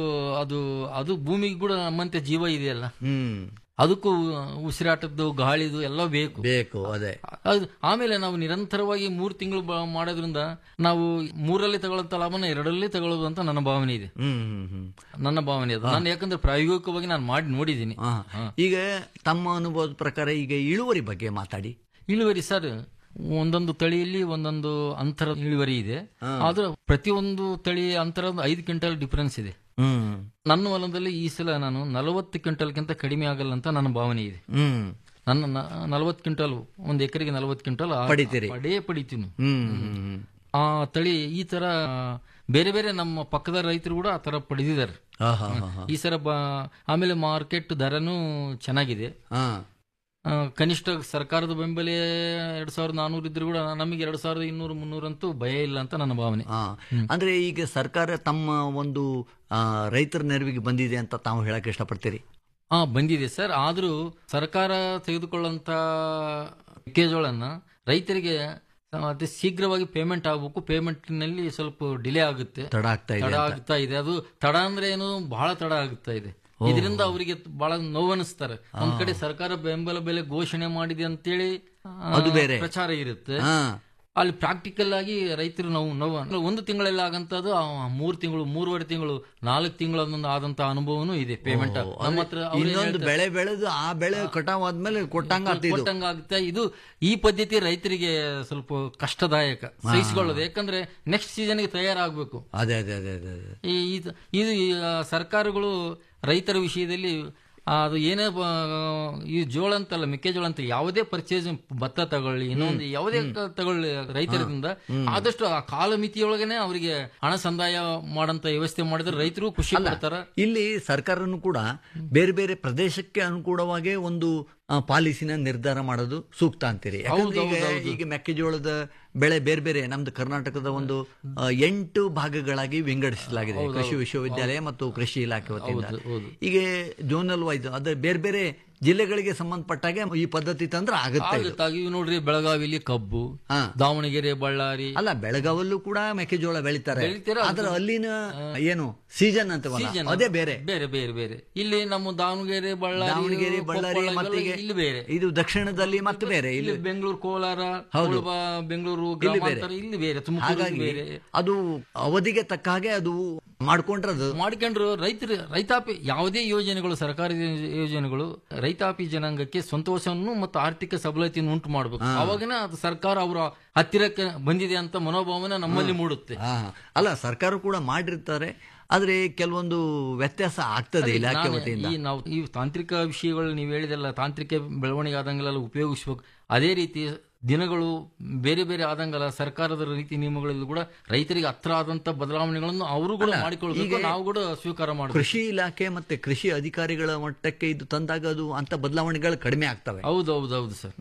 ಅದು ಅದು ಭೂಮಿಗೆ ಕೂಡ ನಮ್ಮಂತೆ ಜೀವ ಇದೆಯಲ್ಲ ಹ್ಮ್ ಅದಕ್ಕೂ ಉಸಿರಾಟದ್ದು ಗಾಳಿದು ಎಲ್ಲ ಬೇಕು ಬೇಕು ಅದೇ ಅದು ಆಮೇಲೆ ನಾವು ನಿರಂತರವಾಗಿ ಮೂರು ತಿಂಗಳು ಬ- ಮಾಡೋದ್ರಿಂದ ನಾವು ಮೂರಲ್ಲಿ ತಗೊಳ್ಳಂತ ಲಾಭನ ಎರಡರಲ್ಲಿ ತಗೊಳ್ಳೋದು ಅಂತ ನನ್ನ ಭಾವನೆ ಇದೆ ಹ್ಮ್ ಹ್ಮ್ ಹ್ಮ್ ನನ್ನ ಭಾವನೆ ಅದು ನಾನು ಯಾಕಂದ್ರೆ ಪ್ರಾಯೋಗಿಕವಾಗಿ ನಾನು ಮಾಡಿ ನೋಡಿದ್ದೀನಿ ಹಾ. ಈಗ ತಮ್ಮ ಅನುಭವದ ಪ್ರಕಾರ ಈಗ ಇಳುವರಿ ಬಗ್ಗೆ ಮಾತಾಡಿ ಇಳುವರಿ ಸರ್ ಒಂದೊಂದು ತಳಿಯಲ್ಲಿ ಒಂದೊಂದು ಅಂತರ ಇಳುವರಿ ಇದೆ ಆದ್ರೆ ಪ್ರತಿಯೊಂದು ತಳಿ ಅಂತರ ಒಂದು ಐದು ಕ್ವಿಂಟಲ್ ಡಿಫರೆನ್ಸ್ ಇದೆ ಹ್ಮ್ ನನ್ನ ಹೊಲದಲ್ಲಿ ಈ ಸಲ ನಾನು ನಲವತ್ತು ಕ್ವಿಂಟಲ್ಗಿಂತ ಕಡಿಮೆ ಆಗಲ್ಲ ಅಂತ ನನ್ನ ಭಾವನೆ ಇದೆ ಹ್ಮ್ ನನ್ನ ನಲವತ್ತು ಕ್ವಿಂಟಲ್ ಒಂದು ಎಕರೆಗೆ ನಲವತ್ತು ಕ್ವಿಂಟಲ್ ಆ- ಪಡಿತೀರಿ. ಪಡೇ ಪಡಿತೀನಿ ಹ್ಮ್ ಹ್ಮ್ ಹ್ಮ್ ಆ ತಳಿ ಈ ತರ ಬೇರೆ ಬೇರೆ ನಮ್ಮ ಪಕ್ಕದ ರೈತರು ಕೂಡ ಆ ತರ ಪಡೆದಿದ್ದಾರೆ ಹಾ ಹಾ ಹಾ ಹಾ ಈ ಸಲ ಬ- ಆಮೇಲೆ ಮಾರ್ಕೆಟ್ ದರನೂ ಚೆನ್ನಾಗಿದೆ ಹಾ ಆ, ಕನಿಷ್ಠ ಸರ್ಕಾರದ ಬೆಂಬಲ ಎರಡ್ ಸಾವಿರದ ನಾನೂರು ಇದ್ರು ಕೂಡ ನಮಗೆ ಎರಡ್ ಸಾವಿರದ ಇನ್ನೂರು ಮುನ್ನೂರಂತೂ ಭಯ ಇಲ್ಲ ಅಂತ ನನ್ನ ಭಾವನೆ ಆ, ಅಂದ್ರೆ ಈಗ ಸರ್ಕಾರ ತಮ್ಮ ಒಂದು ಆ, ರೈತರ ನೆರವಿಗೆ ಬಂದಿದೆ ಅಂತ ತಾವು ಹೇಳಕ್ ಇಷ್ಟಪಡ್ತೀರಿ ಹಾ ಬಂದಿದೆ ಸರ್ ಆದರೂ ಸರ್ಕಾರ ತೆಗೆದುಕೊಳ್ಳುವಂತ ಮೆಕ್ಕೆಜೋಳನ್ನ ರೈತರಿಗೆ ಅತಿ ಶೀಘ್ರವಾಗಿ ಪೇಮೆಂಟ್ ಆಗಬೇಕು ಪೇಮೆಂಟ್ ನಲ್ಲಿ ಸ್ವಲ್ಪ ಡಿಲೇ ಆಗುತ್ತೆ ತಡ ಆಗ್ತಾ ಇದೆ ತಡ ಆಗ್ತಾ ಇದೆ ಅದು ತಡ ಅಂದ್ರೆ ಏನು ಬಹಳ ತಡ ಆಗ್ತಾ ಇದೆ ಇದರಿಂದ ಅವರಿಗೆ ಬಹಳ ನೋವನಿಸ್ತಾರೆ ಒಂದ್ ಕಡೆ ಸರ್ಕಾರ ಬೆಂಬಲ ಬೆಲೆ ಘೋಷಣೆ ಮಾಡಿದೆ ಅಂತೇಳಿ ಆ, ಅದು ಬೇರೆ. ಪ್ರಚಾರ ಇರುತ್ತೆ ಹಾ ಅಲ್ಲಿ ಪ್ರಾಕ್ಟಿಕಲ್ ಆಗಿ ರೈತರು ನಾವು ನೋವು ಒಂದು ತಿಂಗಳಲ್ಲಿ ಆಗಂತದ್ದು ಮೂರ್ ತಿಂಗಳು ಮೂರುವರೆ ತಿಂಗಳು ನಾಲ್ಕು ತಿಂಗಳೊಂದೊಂದು ಆದಂತ ಅನುಭವನೂ ಇದೆ ಪೇಮೆಂಟ್ ನಮ್ಮ ಹತ್ರ ಅವ್ರು ಏನ್ ಇನ್ನೊಂದು ಹೇಳ್ತಾರೆ? ಬೆಳೆ ಬೆಳೆದು ಆ ಬೆಳೆ ಕಟಾವ್ ಆದ್ಮೇಲೆ ಕೊಟ್ಟಂಗ ಆಗ್ತಿದ್ದು ಕೊಟ್ಟಂಗ ಆಗುತ್ತೆ ಇದು ಈ ಪದ್ಧತಿ ರೈತರಿಗೆ ಸ್ವಲ್ಪ ಕಷ್ಟದಾಯಕ ಸಹಿಸಿಕೊಳ್ಳೋದು ಯಾಕಂದ್ರೆ ನೆಕ್ಸ್ಟ್ ಸೀಸನ್ಗೆ ತಯಾರಾಗಬೇಕು ಅದೇ ಅದೇ ಅದೇ ಅದೇ ಅದೇ. ಈ ಇದು ಇದು ಈ, ಆ, ಸರ್ಕಾರಗಳು ರೈತರ ವಿಷಯದಲ್ಲಿ ಆ, ಅದು ಏನೇ ಬ- ಈ ಜೋಳ ಅಂತಲ್ಲ ಮೆಕ್ಕೆಜೋಳ ಅಂತ ಯಾವುದೇ ಪರ್ಚೇಸ್ ಭತ್ತ ತಗೊಳ್ಳಿ ಇನ್ನೊಂದು ಯಾವುದೇ ಕ- ತಗೊಳ್ಳಿ ರೈತರಿಂದ ಆದಷ್ಟು ಆ ಕಾಲಮಿತಿಯೊಳಗನೆ ಅವರಿಗೆ ಹಣ ಸಂದಾಯ ಮಾಡಂತ ವ್ಯವಸ್ಥೆ ಮಾಡಿದ್ರೆ ರೈತರು ಖುಷಿ ಪಡ್ತಾರ ಇಲ್ಲಿ ಸರ್ಕಾರನು ಕೂಡ ಬೇರೆ ಬೇರೆ ಪ್ರದೇಶಕ್ಕೆ ಅನುಕೂಲವಾಗಿ ಒಂದು ಆ, ಪಾಲಿಸಿನ ನಿರ್ಧಾರ ಮಾಡೋದು ಸೂಕ್ತ ಅಂತೀರಿ ಯಾಕಂದ್ರೆ ಈಗ ಈಗ ಮೆಕ್ಕೆಜೋಳದ ಬೆಳೆ ಬೇರೆ ಬೇರೆ ನಮ್ದು ಕರ್ನಾಟಕದ ಒಂದು ಆ, ಎಂಟು ಭಾಗಗಳಾಗಿ ವಿಂಗಡಿಸಲಾಗಿದೆ ಕೃಷಿ ವಿಶ್ವವಿದ್ಯಾಲಯ ಮತ್ತು ಕೃಷಿ ಇಲಾಖೆ ವತಿಯಿಂದ ಈಗ ಜೋನಲ್ ವೈಸ್ ಅದೇ ಬೇರೆ ಬೇರೆ ಜಿಲ್ಲೆಗಳಿಗೆ ಸಂಬಂಧಪಟ್ಟಾಗೆ ಈ ಪದ್ಧತಿ ತಂದ್ರೆ ಆಗುತ್ತೆ ಇದು. ಆಗುತ್ತಾಗಿ ಇವು ನೋಡ್ರಿ ಬೆಳಗಾವಿಲಿ ಕಬ್ಬು ಹಾ. ದಾವಣಗೆರೆ ಬಳ್ಳಾರಿ ಅಲ್ಲ ಬೆಳಗಾವಲ್ಲೂ ಕೂಡ ಮೆಕ್ಕೆಜೋಳ ಬೆಳಿತಾರೆ ಬೆಳಿತಾರೆ, ಅದು- ಆದ್ರೆ ಅಲ್ಲಿನ ಏನು ಸೀಸನ್ ಅಂತವಲ್ಲ Season. ಅದೇ ಬೇರೆ ಬೇರೆ ಬೇರೆ ಬೇರೆ ಇಲ್ಲಿ ನಮ್ಮ ದಾವಣಗೆರೆ ಬಳ್ಳಾರಿ ದಾವಣಗೆರೆ ಬಳ್ಳಾರಿ ಕೊಪ್ಪಳ ಮತ್ತೆ ಇವೆಲ್ಲ ಇಲ್ಲಿ ಬೇರೆ ಇದು ದಕ್ಷಿಣದಲ್ಲಿ ಮತ್ತೆ ಬೇರೆ ಇಲ್ಲಿ ಇಲ್ಲಿ ಬೆಂಗಳೂರು ಕೋಲಾರ ಹೌದು. ಕೊಳವ, ಬೆಂಗಳೂರು ಇಲ್ಲಿ ಬೇರೆ. ಗ್ರಾಮಾಂತರ ಇಲ್ಲಿ ಬೇರೆ ತುಮಕೂರು ಹಾಗಾಗಿ ಬೇರೆ ಅದು ಅವಧಿಗೆ ತಕ್ಕ ಹಾಗೆ ಅದು ಮಾಡ್ಕೊಂಡ್ರೆ ಅದು ಮಾಡ್ಕೊಂಡ್ರು ರೈತರು ರೈತಾಪಿ ಯಾವುದೇ ಯೋಜನೆಗಳು ಸರ್ಕಾರಿ ಯೋಜನೆಗಳು ರೈತಾಪಿ ಜನಾಂಗಕ್ಕೆ ಸಂತೋಷವನ್ನು ಮತ್ತು ಆರ್ಥಿಕ ಸಬಲತೆಯನ್ನು ಉಂಟು ಮಾಡಬೇಕು ಅವಾಗನೇ ಅದು ಸರ್ಕಾರ ಅವರ ಹತ್ತಿರಕ್ಕೆ ಬಂದಿದೆ ಅಂತ ಮನೋಭಾವನೆ ನಮ್ಮಲ್ಲಿ ಮೂಡುತ್ತೆ ಹಾ, ಹಾ. ಅಲ್ಲ ಸರ್ಕಾರ ಕೂಡ ಮಾಡಿರ್ತಾರೆ ಆದ್ರೆ ಕೆಲವೊಂದು ವ್ಯತ್ಯಾಸ ಆಗ್ತದೆ ಇಲಾಖೆ ನಾನು ವತಿಯಿಂದ ಈ ನಾವು ಈ ತಾಂತ್ರಿಕ ವಿಷಯಗಳು ನೀವು ಹೇಳಿದಲ್ಲ ತಾಂತ್ರಿಕ ಬೆಳವಣಿಗೆ ಆದಂಗೆಲ್ಲ ಉಪಯೋಗಿಸ್ಬೇಕು ಅದೇ ರೀತಿ ದಿನಗಳು ಬೇರೆ ಬೇರೆ ಆದಂಗಲ್ಲ ಸರ್ಕಾರದ ರೀತಿ ನಿಯಮಗಳಲ್ಲಿ ಕೂಡ ರೈತರಿಗೆ ಹತ್ರ ಆದಂತ ಬದಲಾವಣೆಗಳನ್ನು ಅವರು ಕೂಡ ಮಾಡಿಕೊಳ್ಬೇಕು ನಾವು ಕೂಡ ಸ್ವೀಕಾರ ಮಾಡಬೇಕು ಕೃಷಿ ಇಲಾಖೆ ಮತ್ತೆ ಕೃಷಿ ಅಧಿಕಾರಿಗಳ ಮಟ್ಟಕ್ಕೆ ಇದು ತಂದಾಗ ಅದು ಅಂತ ಬದಲಾವಣೆಗಳು ಕಡಿಮೆ ಆಗ್ತವೆ ಹೌದು ಹೌದು ಹೌದು ಸರ್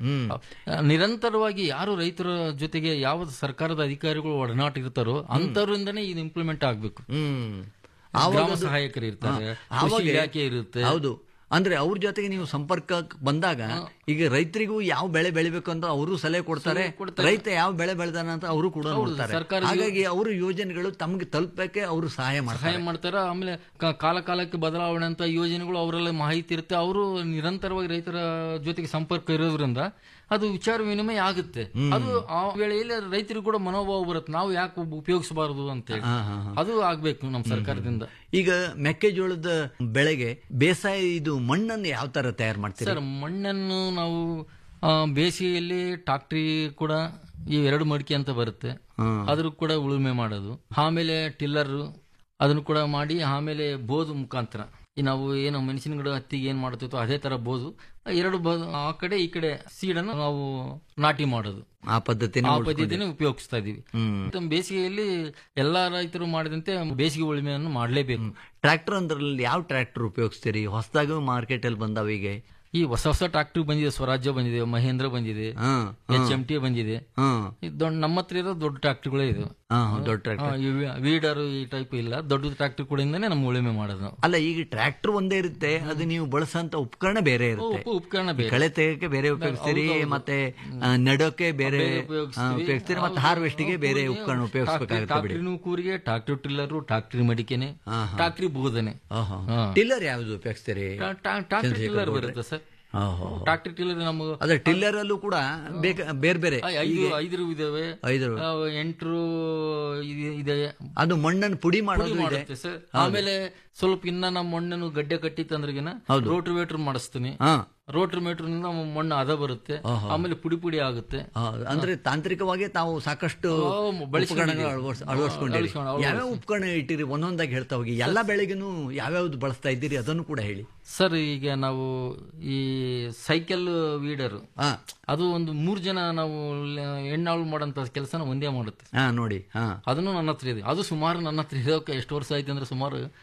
ನಿರಂತರವಾಗಿ ಯಾರು ರೈತರ ಜೊತೆಗೆ ಯಾವ ಸರ್ಕಾರದ ಅಧಿಕಾರಿಗಳು ಒಡನಾಟ ಇರ್ತಾರೋ ಅಂತವರಿಂದನೇ ಇದು ಇಂಪ್ಲಿಮೆಂಟ್ ಆಗ್ಬೇಕು ಹ್ಮ್ ಗ್ರಾಮ ಆವಾಗ ಅದು- ಸಹಾಯಕರು ಇರ್ತಾರೆ ಹಾ, ಕೃಷಿ ಆವಾಗ- ಇಲಾಖೆ ಇರುತ್ತೆ ಹೌದು ಅಂದ್ರೆ ಅವ್ರ ಜೊತೆಗೆ ನೀವು ಸಂಪರ್ಕ ಬಂದಾಗ ಈಗ ರೈತರಿಗೂ ಯಾವ ಬೆಳೆ ಬೆಳಿಬೇಕು ಅಂತ ಅವರು ಸಲಹೆ ಕೊಡ್ತಾರೆ ರೈತ ಯಾವ ಬೆಳೆ ಬೆಳೆದಾನ ಅಂತ ಅವರು ಕೂಡ ನೋಡ್ತಾರೆ ಸರ್ಕಾರಿ ಹಾಗಾಗಿ ಅವ್ರ ಯೋಜನೆಗಳು ತಮ್ಗೆ ತಲುಪಕ್ಕೆ ಅವರು ಸಹಾಯ ಮಾಡ್ತಾರೆ ಸಹಾಯ ಮಾಡ್ತಾರ ಆಮೇಲೆ ಕ- ಕಾಲ ಕಾಲಕ್ಕೆ ಬದಲಾವಣೆ ಅಂತ ಯೋಜನೆಗಳು ಅವರೆಲ್ಲ ಮಾಹಿತಿ ಇರುತ್ತೆ ಅವರು ನಿರಂತರವಾಗಿ ರೈತರ ಜೊತೆಗೆ ಸಂಪರ್ಕ ಇರೋದ್ರಿಂದ ಅದು ವಿಚಾರ ವಿನಿಮಯ ಆಗುತ್ತೆ ಅದು ಆ ವೇಳೆಯಲ್ಲಿ ರೈತರಿಗೂ ಕೂಡ ಮನೋಭಾವ ಬರುತ್ತೆ ನಾವು ಯಾಕೆ ಉಪಯೋಗಿಸಬಾರದು ಅಂತೇಳಿ ಹಾ, ಹಾ, ಹಾ. ಅದು ಆಗ್ಬೇಕು ನಮ್ಮ ಸರ್ಕಾರದಿಂದ ಈಗ ಮೆಕ್ಕೆಜೋಳದ ಬೆಳೆಗೆ ಬೇಸಾಯ ಇದು ಮಣ್ಣನ್ನು ಯಾವ ತರ ತಯಾರು ಮಾಡ್ತೀರಿ ಸರ್ ಮಣ್ಣನ್ನು ನಾವು ಆ, ಬೇಸಿಗೆಯಲ್ಲಿ ಟ್ರಾಕ್ಟ್ರಿ ಕೂಡ ಈ ಎರಡು ಮಡಿಕೆ ಅಂತ ಬರುತ್ತೆ ಹ್ಮ್. ಅದ್ರ ಕೂಡ ಉಳುಮೆ ಮಾಡೋದು ಆಮೇಲೆ ಟಿಲ್ಲರ್ ಅದನ್ನು ಕೂಡ ಮಾಡಿ ಆಮೇಲೆ ಬೋದು ಮುಖಾಂತರ ಈ ನಾವು ಏನು ಮೆಣಸಿನ ಗಿಡ ಹತ್ತಿಗೆ ಏನ್ ಮಾಡ್ತಿತ್ತು ಅದೇ ತರ ಬೋದು ಎರಡು ಬೋದು ಆ ಕಡೆ ಈ ಕಡೆ ಸೀಡನ್ನು ನಾವು ನಾಟಿ ಮಾಡೋದು ಆ ಪದ್ಧತಿನ ಆ ಪದ್ಧತಿನ ಉಪಯೋಗಿಸ್ತಾ ಇದೀವಿ ಮತ್ತೆ ಬೇಸಿಗೆಯಲ್ಲಿ ಎಲ್ಲಾ ರೈತರು ಮಾಡಿದಂತೆ ಬೇಸಿಗೆ ಉಳುಮೆಯನ್ನು ಮಾಡಲೇಬೇಕು ಟ್ರ್ಯಾಕ್ಟರ್ ಅಂದ್ರಲ್ಲಿ ಯಾವ ಟ್ರ್ಯಾಕ್ಟರ್ ಉಪಯೋಗಿಸ್ತೀರಿ ಹೊಸದಾಗ ಮಾರ್ಕೆಟ್ ಅಲ್ಲಿ ಬಂದಾವ ಈಗ ಈ ಹೊಸ ಹೊಸ ಟ್ರಾಕ್ಟರ್ ಬಂದಿದೆ ಸ್ವರಾಜ್ಯ ಬಂದಿದೆ ಮಹೇಂದ್ರ ಬಂದಿದೆ ಹಾ ಎಚ್ ಎಂ ಟಿ ಬಂದಿದೆ ಹಾ ಈ ದೊಡ್ಡ ನಮ್ಮ ಹತ್ರ ಇರೋ ದೊಡ್ಡ ಟ್ರಾಕ್ಟರ್ಗಳೇ ಇದು ಹಾ ದೊಡ್ಡ ಟ್ರ್ಯಾಕ್ಟರ್ ವೀಡರ್ ಈ ಟೈಪ್ ಇಲ್ಲ ದೊಡ್ಡ ಟ್ರಾಕ್ಟರ್ ಕೂಡಯಿಂದನೇ ನಮ್ಮ ಉಳುಮೆ ಮಾಡೋದು ನಾವು ಅಲ್ಲ ಈಗ ಟ್ರ್ಯಾಕ್ಟರ್ ಒಂದೇ ಇರುತ್ತೆ ಅದು ನೀವು ಬಳಸಂತ ಉಪಕರಣ ಬೇರೆ ಇರುತ್ತೆ ಉಪ- ಉಪಕರಣ ಬೇರೆ ಕಳೆ ತೆಗೆಯಕ್ಕೆ ಬೇರೆ ಉಪಯೋಗಿಸ್ತೀರಿ ಮತ್ತೆ ಆ, ನೆಡೋಕೆ ಬೇರೆ ಉಪಯೋಗಿಸ್ತೀವಿ. ಆ, ಉಪಯೋಗಿಸ್ತೀರಿ ಮತ್ತೆ ಹಾರ್ವೆಸ್ಟಿಗೆ ಬೇರೆ ಉಪಕರಣ ಉಪಯೋಗಿಸ್ಬೇಕಾಗುತ್ತೆ ಬಿಡಿ ಟ್ರಾಕ್ಟ್ರಿನೂ ಕೂರಿಗೆ ಟ್ರಾಕ್ಟರ್ ಟಿಲ್ಲರು ಟ್ರಾಕ್ಟ್ರಿ ಮಡಿಕೆನೆ ಟ್ರಾಕ್ಟ್ರಿ ಬೋಧನೆ ಆಹಾ. ಹಾ. ಟಿಲ್ಲರ್ ಯಾವ್ದು ಉಪಯೋಗಿಸ್ತೀರಿ ಟ್ರಾಕ್ಟರ್ ಟಿಲ್ಲರ್ ಬರುತ್ತೆ ಸರ್ ಆಹಾ. ಟ್ರಾಕ್ಟರ್ ಟಿಲ್ಲರ್ ನಮ್ಮ ಅದೇ ಟಿಲ್ಲರ್ ಅಲ್ಲೂ ಕೂಡ ಬೇಕ ಬೇರೆ ಬೇರೆ ಐ- ಐದು ಐದು ಇದಾವೆ ಐದು ಆ, ಎಂಟ್ರು ಇದೆ- ಇದೆ ಅದು ಮಣ್ಣನ್ನು ಪುಡಿ ಮಾಡೋದು ಇದೆ ಮಾಡುತ್ತೆ ಸರ್ ಆಮೇಲೆ ಸ್ವಲ್ಪ ಇನ್ನ ನಮ್ಮ ಮಣ್ಣನ್ನು ಗಡ್ಡೆ ಕಟ್ಟಿತ್ತಂದ್ರಗಿನ ರೋಟ್ರ್ ವೇಟ್ರ್ ಮಾಡಿಸ್ತೀನಿ ಹಾ ರೋಟ್ರ್ ಮೇಟ್ರಿಂದ ಮಣ್ಣು ಅದ ಬರುತ್ತೆ ಆಮೇಲೆ ಪುಡಿ ಪುಡಿ ಆಗುತ್ತೆ ಆ, ಅಂದ್ರೆ ತಾಂತ್ರಿಕವಾಗಿ ತಾವು ಸಾಕಷ್ಟು ಆ, ಬಳಸ್ಕೊಂಡಿದ್ದೀವಿ. ಉಪಕರಣಗಳು ಅಳವಡಿಸ್- ಅಳವಡಿಸ್ಕೊಂಡಿರಿ ಅಳವಡಿಸ್ಕೊಂಡು- ಅಳವಡಿಸ್ಕೊಂಡು. ಯಾವ್ಯಾವ ಉಪಕರಣ ಇಟ್ಟಿರಿ ಒಂದೊಂದಾಗಿ ಹೇಳ್ತಾ ಹೋಗಿ ಎಲ್ಲಾ ಬೆಳೆಗೂ ಯಾವ್ಯಾವ್ದು ಬಳಸ್ತಾ ಇದ್ದೀರಿ ಅದನ್ನು ಕೂಡ ಹೇಳಿ ಸರ್ ಈಗ ನಾವು ಈ ಸೈಕಲ್ ವೀಡರ್ ಹಾ ಅದು ಒಂದು ಮೂರ್ ಜನ ನಾವು ಲ- ಹೆಣ್ಣಾಳು ಮಾಡೋಂತ ಕೆಲಸನ ಒಂದೇ ಮಾಡುತ್ತೆ ಹಾ ನೋಡಿ ಹಾ ಅದನ್ನು ನನ್ನ ಹತ್ರ ಇದೆ ಅದು ಸುಮಾರು ನನ್ನ ಹತ್ರ ಇರೋಕೆ ಎಷ್ಟು ವರ್ಷ ಆಯ್ತು ಅಂದ್ರೆ ಸುಮಾರು ಹದಿನೈದು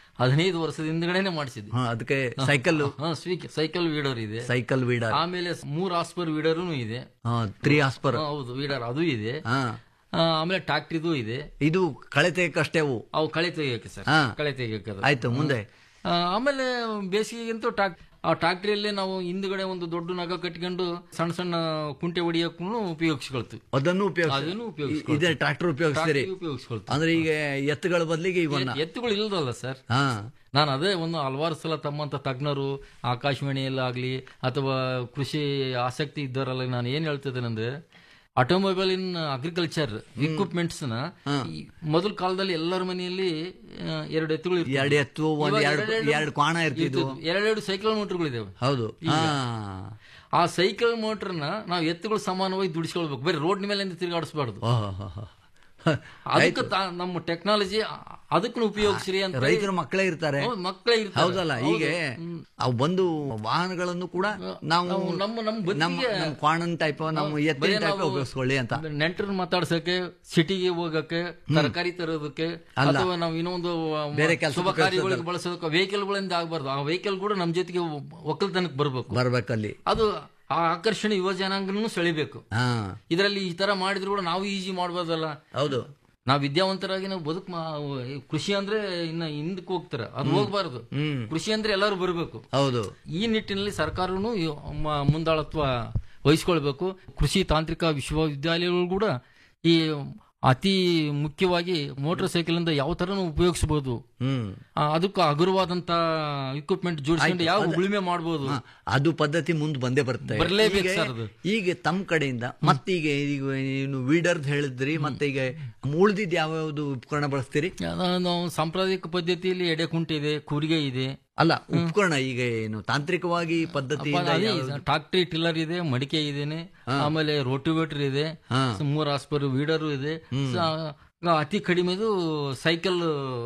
ಹದಿನೈದು ವರ್ಷದ ಹಿಂದ್ಗಡೆನೆ ಮಾಡಿಸಿದ್ವಿ ಹಾ, ಅದಕ್ಕೆ ಸೈಕಲ್ ಹಾ ಸ್ವೀಕ್ ಸೈಕಲ್ ವೀಡರ್ ಇದೆ ಸೈಕಲ್ ವೀಡರ್ ಆಮೇಲೆ ಮೂರ್ ಆಸ್ಪರ್ ವೀಡರೂ ಇದೆ ತ್ರೀ ಆಸ್ಪರ್ ಹಾ, ಹೌದು ವೀಡರ್ ಅದು ಇದೆ ಹಾ ಆ, ಆಮೇಲೆ ಟ್ರಾಕ್ಟ್ರಿದು ಇದೆ ಇದು ಕಳೆ ತೆಗೆಯಕ್ಕಷ್ಟೇ ಅವು ಅವು ಕಳೆ ತೆಗಿಯಕ್ಕೆ ಸರ್ ಹಾ. ಕಳೆ ತೆಗಿಯಕ್ಕೆ ಅದು. ಆಯ್ತು ಮುಂದೆ ಆ, ಆಮೇಲೆ ಬೇಸಿಗೆಗಂತೂ ಟ್ರಾಕ್ ಆ ಟ್ರಾಕ್ಟ್ರಿಯಲ್ಲಿ ನಾವು ಹಿಂದ್ಗಡೆ ಒಂದು ದೊಡ್ಡ ನಗ ಕಟ್ಕೊಂಡು ಸಣ್ಣ ಸಣ್ಣ ಕುಂಟೆ ಹೊಡಿಯಕ್ಕೂ ಉಪಯೋಗಿಸ್ಕೊಳ್ತೀವಿ ಅದನ್ನು ಉಪಯೋಗಿಸ್ ಅದನ್ನು ಉಪಯೋಗಿಸ್ಕೊಳ್ತೀವಿ. ಇದೇ ಟ್ರಾಕ್ಟರ್ ಉಪಯೋಗಿಸ್ತೀರಿ ಟ್ರಾಕ್ಟ್ರಿ ಉಪಯೋಗಿಸ್ಕೊಳ್ತೀವಿ ಅಂದ್ರೆ ಈಗ ಎತ್ತುಗಳ ಬದಲಿಗೆ ಇವನ್ನ ಎತ್ತುಗಳು ಇಲ್ದಲ್ಲ ಸರ್ ಹಾ ನಾನು ಅದೇ ಒಂದು ಹಲವಾರು ಸಲ ತಮ್ಮಂತ ತಜ್ಞರು ಆಕಾಶವಾಣಿಯಲ್ಲಾಗ್ಲಿ ಅಥವಾ ಕೃಷಿ ಆಸಕ್ತಿ ಇದ್ದವರಲ್ಲ ನಾನು ಏನ್ ಹೇಳ್ತಿದ್ದೇನೆಂದ್ರೆ ಆಟೋಮೊಬೈಲ್ ಇನ್ ಅಗ್ರಿಕಲ್ಚರ್ ಇಕ್ವಿಪ್ಮೆಂಟ್ಸ್ ನ ಈ ಮೊದಲ ಕಾಲದಲ್ಲಿ ಎಲ್ಲರ ಮನೆಯಲ್ಲಿ ಆ, ಎರಡು ಎತ್ತುಗಳು ಇರ್ತಿದ್ವು. ಎರಡು ಎತ್ತು ಒಂದ್ ಇವಾಗ ಎರಡು ಎರಡೆರಡು ಎರಡು ಕ್ವಾಣ ಇರ್ತಿದ್ವು ಇರ್ತಿದ್ವು. ಎರಡೆರಡು ಸೈಕಲ್ ಮೋಟರ್ಗಳಿದಾವೆ ಹೌದು ಹಾ ಆ ಸೈಕಲ್ ಮೋಟರ್ನ ನಾವು ಎತ್ತುಗಳು ಸಮಾನವಾಗಿ ದುಡಿಸ್ಕೊಳ್ಬೇಕು ಬರೀ ರೋಡ್ ಮೇಲೆ ತಿರುಗಾಡಿಸಬಾರ್ದು ಓಹೋ ಅದಕ್ಕೆ ತಾ- ನಮ್ಮ ಟೆಕ್ನಾಲಜಿ ಅದಕ್ಕೂ ಉಪಯೋಗಿಸ್ರಿ ಅಂತ ರೈತರ ಮಕ್ಕಳೇ ಇರ್ತಾರೆ ಹೌದು, ಮಕ್ಕಳೇ ಇರ್ತಾರೆ. ಹೌದಲ್ಲ ಹೌದು. ಹೀಗೆ ಅವು ಬಂದು ವಾಹನಗಳನ್ನು ಕೂಡ ನಾವು ನಾವು ನಮ್ಮ ನಮ್ಮ ನಮ್ಮ ಬದುಕಿಗೆ ನಮ್ಮ ಕ್ವಾಣನ್ ಟೈಪ್ ನಮ್ಮ ಎತ್ತಿನ ಬರೀ ಟೈಪ್ ನಾವು ಉಪಯೋಗಿಸ್ಕೊಳ್ಳಿ ಅಂತ ನೆಂಟರನ್ನ ಮಾತಾಡ್ಸಕ್ಕೆ ಸಿಟಿಗೆ ಹೋಗಕ್ಕೆ ತರಕಾರಿ ತರೋದಕ್ಕೆ ಅಲ್ಲ. ಅಥವಾ ನಾವು ಇನ್ನೊಂದು ಆ, ಬೇರೆ ಕೆಲ್ಸಕ್ಕೆ ಶುಭ ಕಾರ್ಯಗಳಿಗೆ ಬಳಸೋದಕ್ಕೆ ವೆಹಿಕಲ್ಗಳಿಂದ ಆಗ್ಬಾರ್ದು ಆ ವೆಹಿಕಲ್ ಕೂಡ ನಮ್ಮ ಜೊತೆಗೆ ಒಕ್ಕಲ್ತನಕ್ಕೆ ಬರಬೇಕು ಬರ್ಬೇಕಲ್ಲಿ ಅದು ಆ ಆಕರ್ಷಣೆ ಯುವ ಜನಾಂಗನೂ ಸೆಳಿಬೇಕು ಹಾ ಇದರಲ್ಲಿ ಈ ತರ ಮಾಡಿದ್ರು ಕೂಡ ನಾವು ಈಜಿ ಮಾಡ್ಬೋದಲ್ಲ ಹೌದು ನಾವು ವಿದ್ಯಾವಂತರಾಗಿ ನಾವು ಬದುಕು ಕೃಷಿ ಅಂದ್ರೆ ಇನ್ನ ಹಿಂದಕ್ಕೆ ಹೋಗ್ತಾರೆ ಅದು ಹೋಗ್ಬಾರ್ದು ಹ್ಮ್ ಕೃಷಿ ಅಂದ್ರೆ ಎಲ್ಲರೂ ಬರಬೇಕು ಹೌದು ಈ ನಿಟ್ಟಿನಲ್ಲಿ ಸರ್ಕಾರನು ಈ ಮ- ಮುಂದಾಳತ್ವ ವಹಿಸ್ಕೊಳ್ಬೇಕು ಕೃಷಿ ತಾಂತ್ರಿಕ ವಿಶ್ವವಿದ್ಯಾಲಯಗಳು ಕೂಡ ಈ ಅತಿ ಮುಖ್ಯವಾಗಿ ಮೋಟಾರ್ ಸೈಕಲ್ ಇಂದ ಯಾವ ತರನು ಉಪಯೋಗಿಸಬಹುದು ಹ್ಮ್ ಅದಕ್ಕೂ ಹಗುರವಾದಂತ ಇಕ್ವಿಪ್ಮೆಂಟ್ ಜೋಡಿಸ್ಕೊಂಡು ಯಾವ ಉಳುಮೆ ಮಾಡಬಹುದು ಹಾ, ಅದು ಪದ್ಧತಿ ಮುಂದೆ ಬಂದೇ ಬರುತ್ತೆ ಬರ್ಲೇಬೇಕು ಈಗ- ಸರ್ ಅದು. ಈಗ ತಮ್ಮ ಕಡೆಯಿಂದ ಮತ್ತೀಗ ಈಗ ಏನು ವೀಡರ್ದ್ ಹೇಳಿದ್ರಿ ಮತ್ತೆ ಈಗ ಉಳಿದಿದ್ ಯಾವ ಯಾವ್ದು ಉಪಕರಣ ಬಳಸ್ತೀರಿ ನಾವು ಸಾಂಪ್ರದಾಯಿಕ ಪದ್ಧತಿಯಲ್ಲಿ ಎಡೆ ಕುಂಟೆ ಇದೆ ಕೂರಿಗೆ ಇದೆ ಅಲ್ಲ ಉಪಕರಣ ಈಗ ಏನು ತಾಂತ್ರಿಕವಾಗಿ ಪದ್ಧತಿ ಟ್ರಾಕ್ಟ್ರಿ ಟಿಲ್ಲರ್ ಇದೆ ಮಡಿಕೆ ಇದೇನೆ ಆಮೇಲೆ ರೋಟಿವೇಟರ್ ಇದೆ ಹಾ. ಮೂರ್ ಆಸ್ಪರ್ ವೀಡರ್ ಇದೆ ಸ- ಅತಿ ಕಡಿಮೆದು ಸೈಕಲ್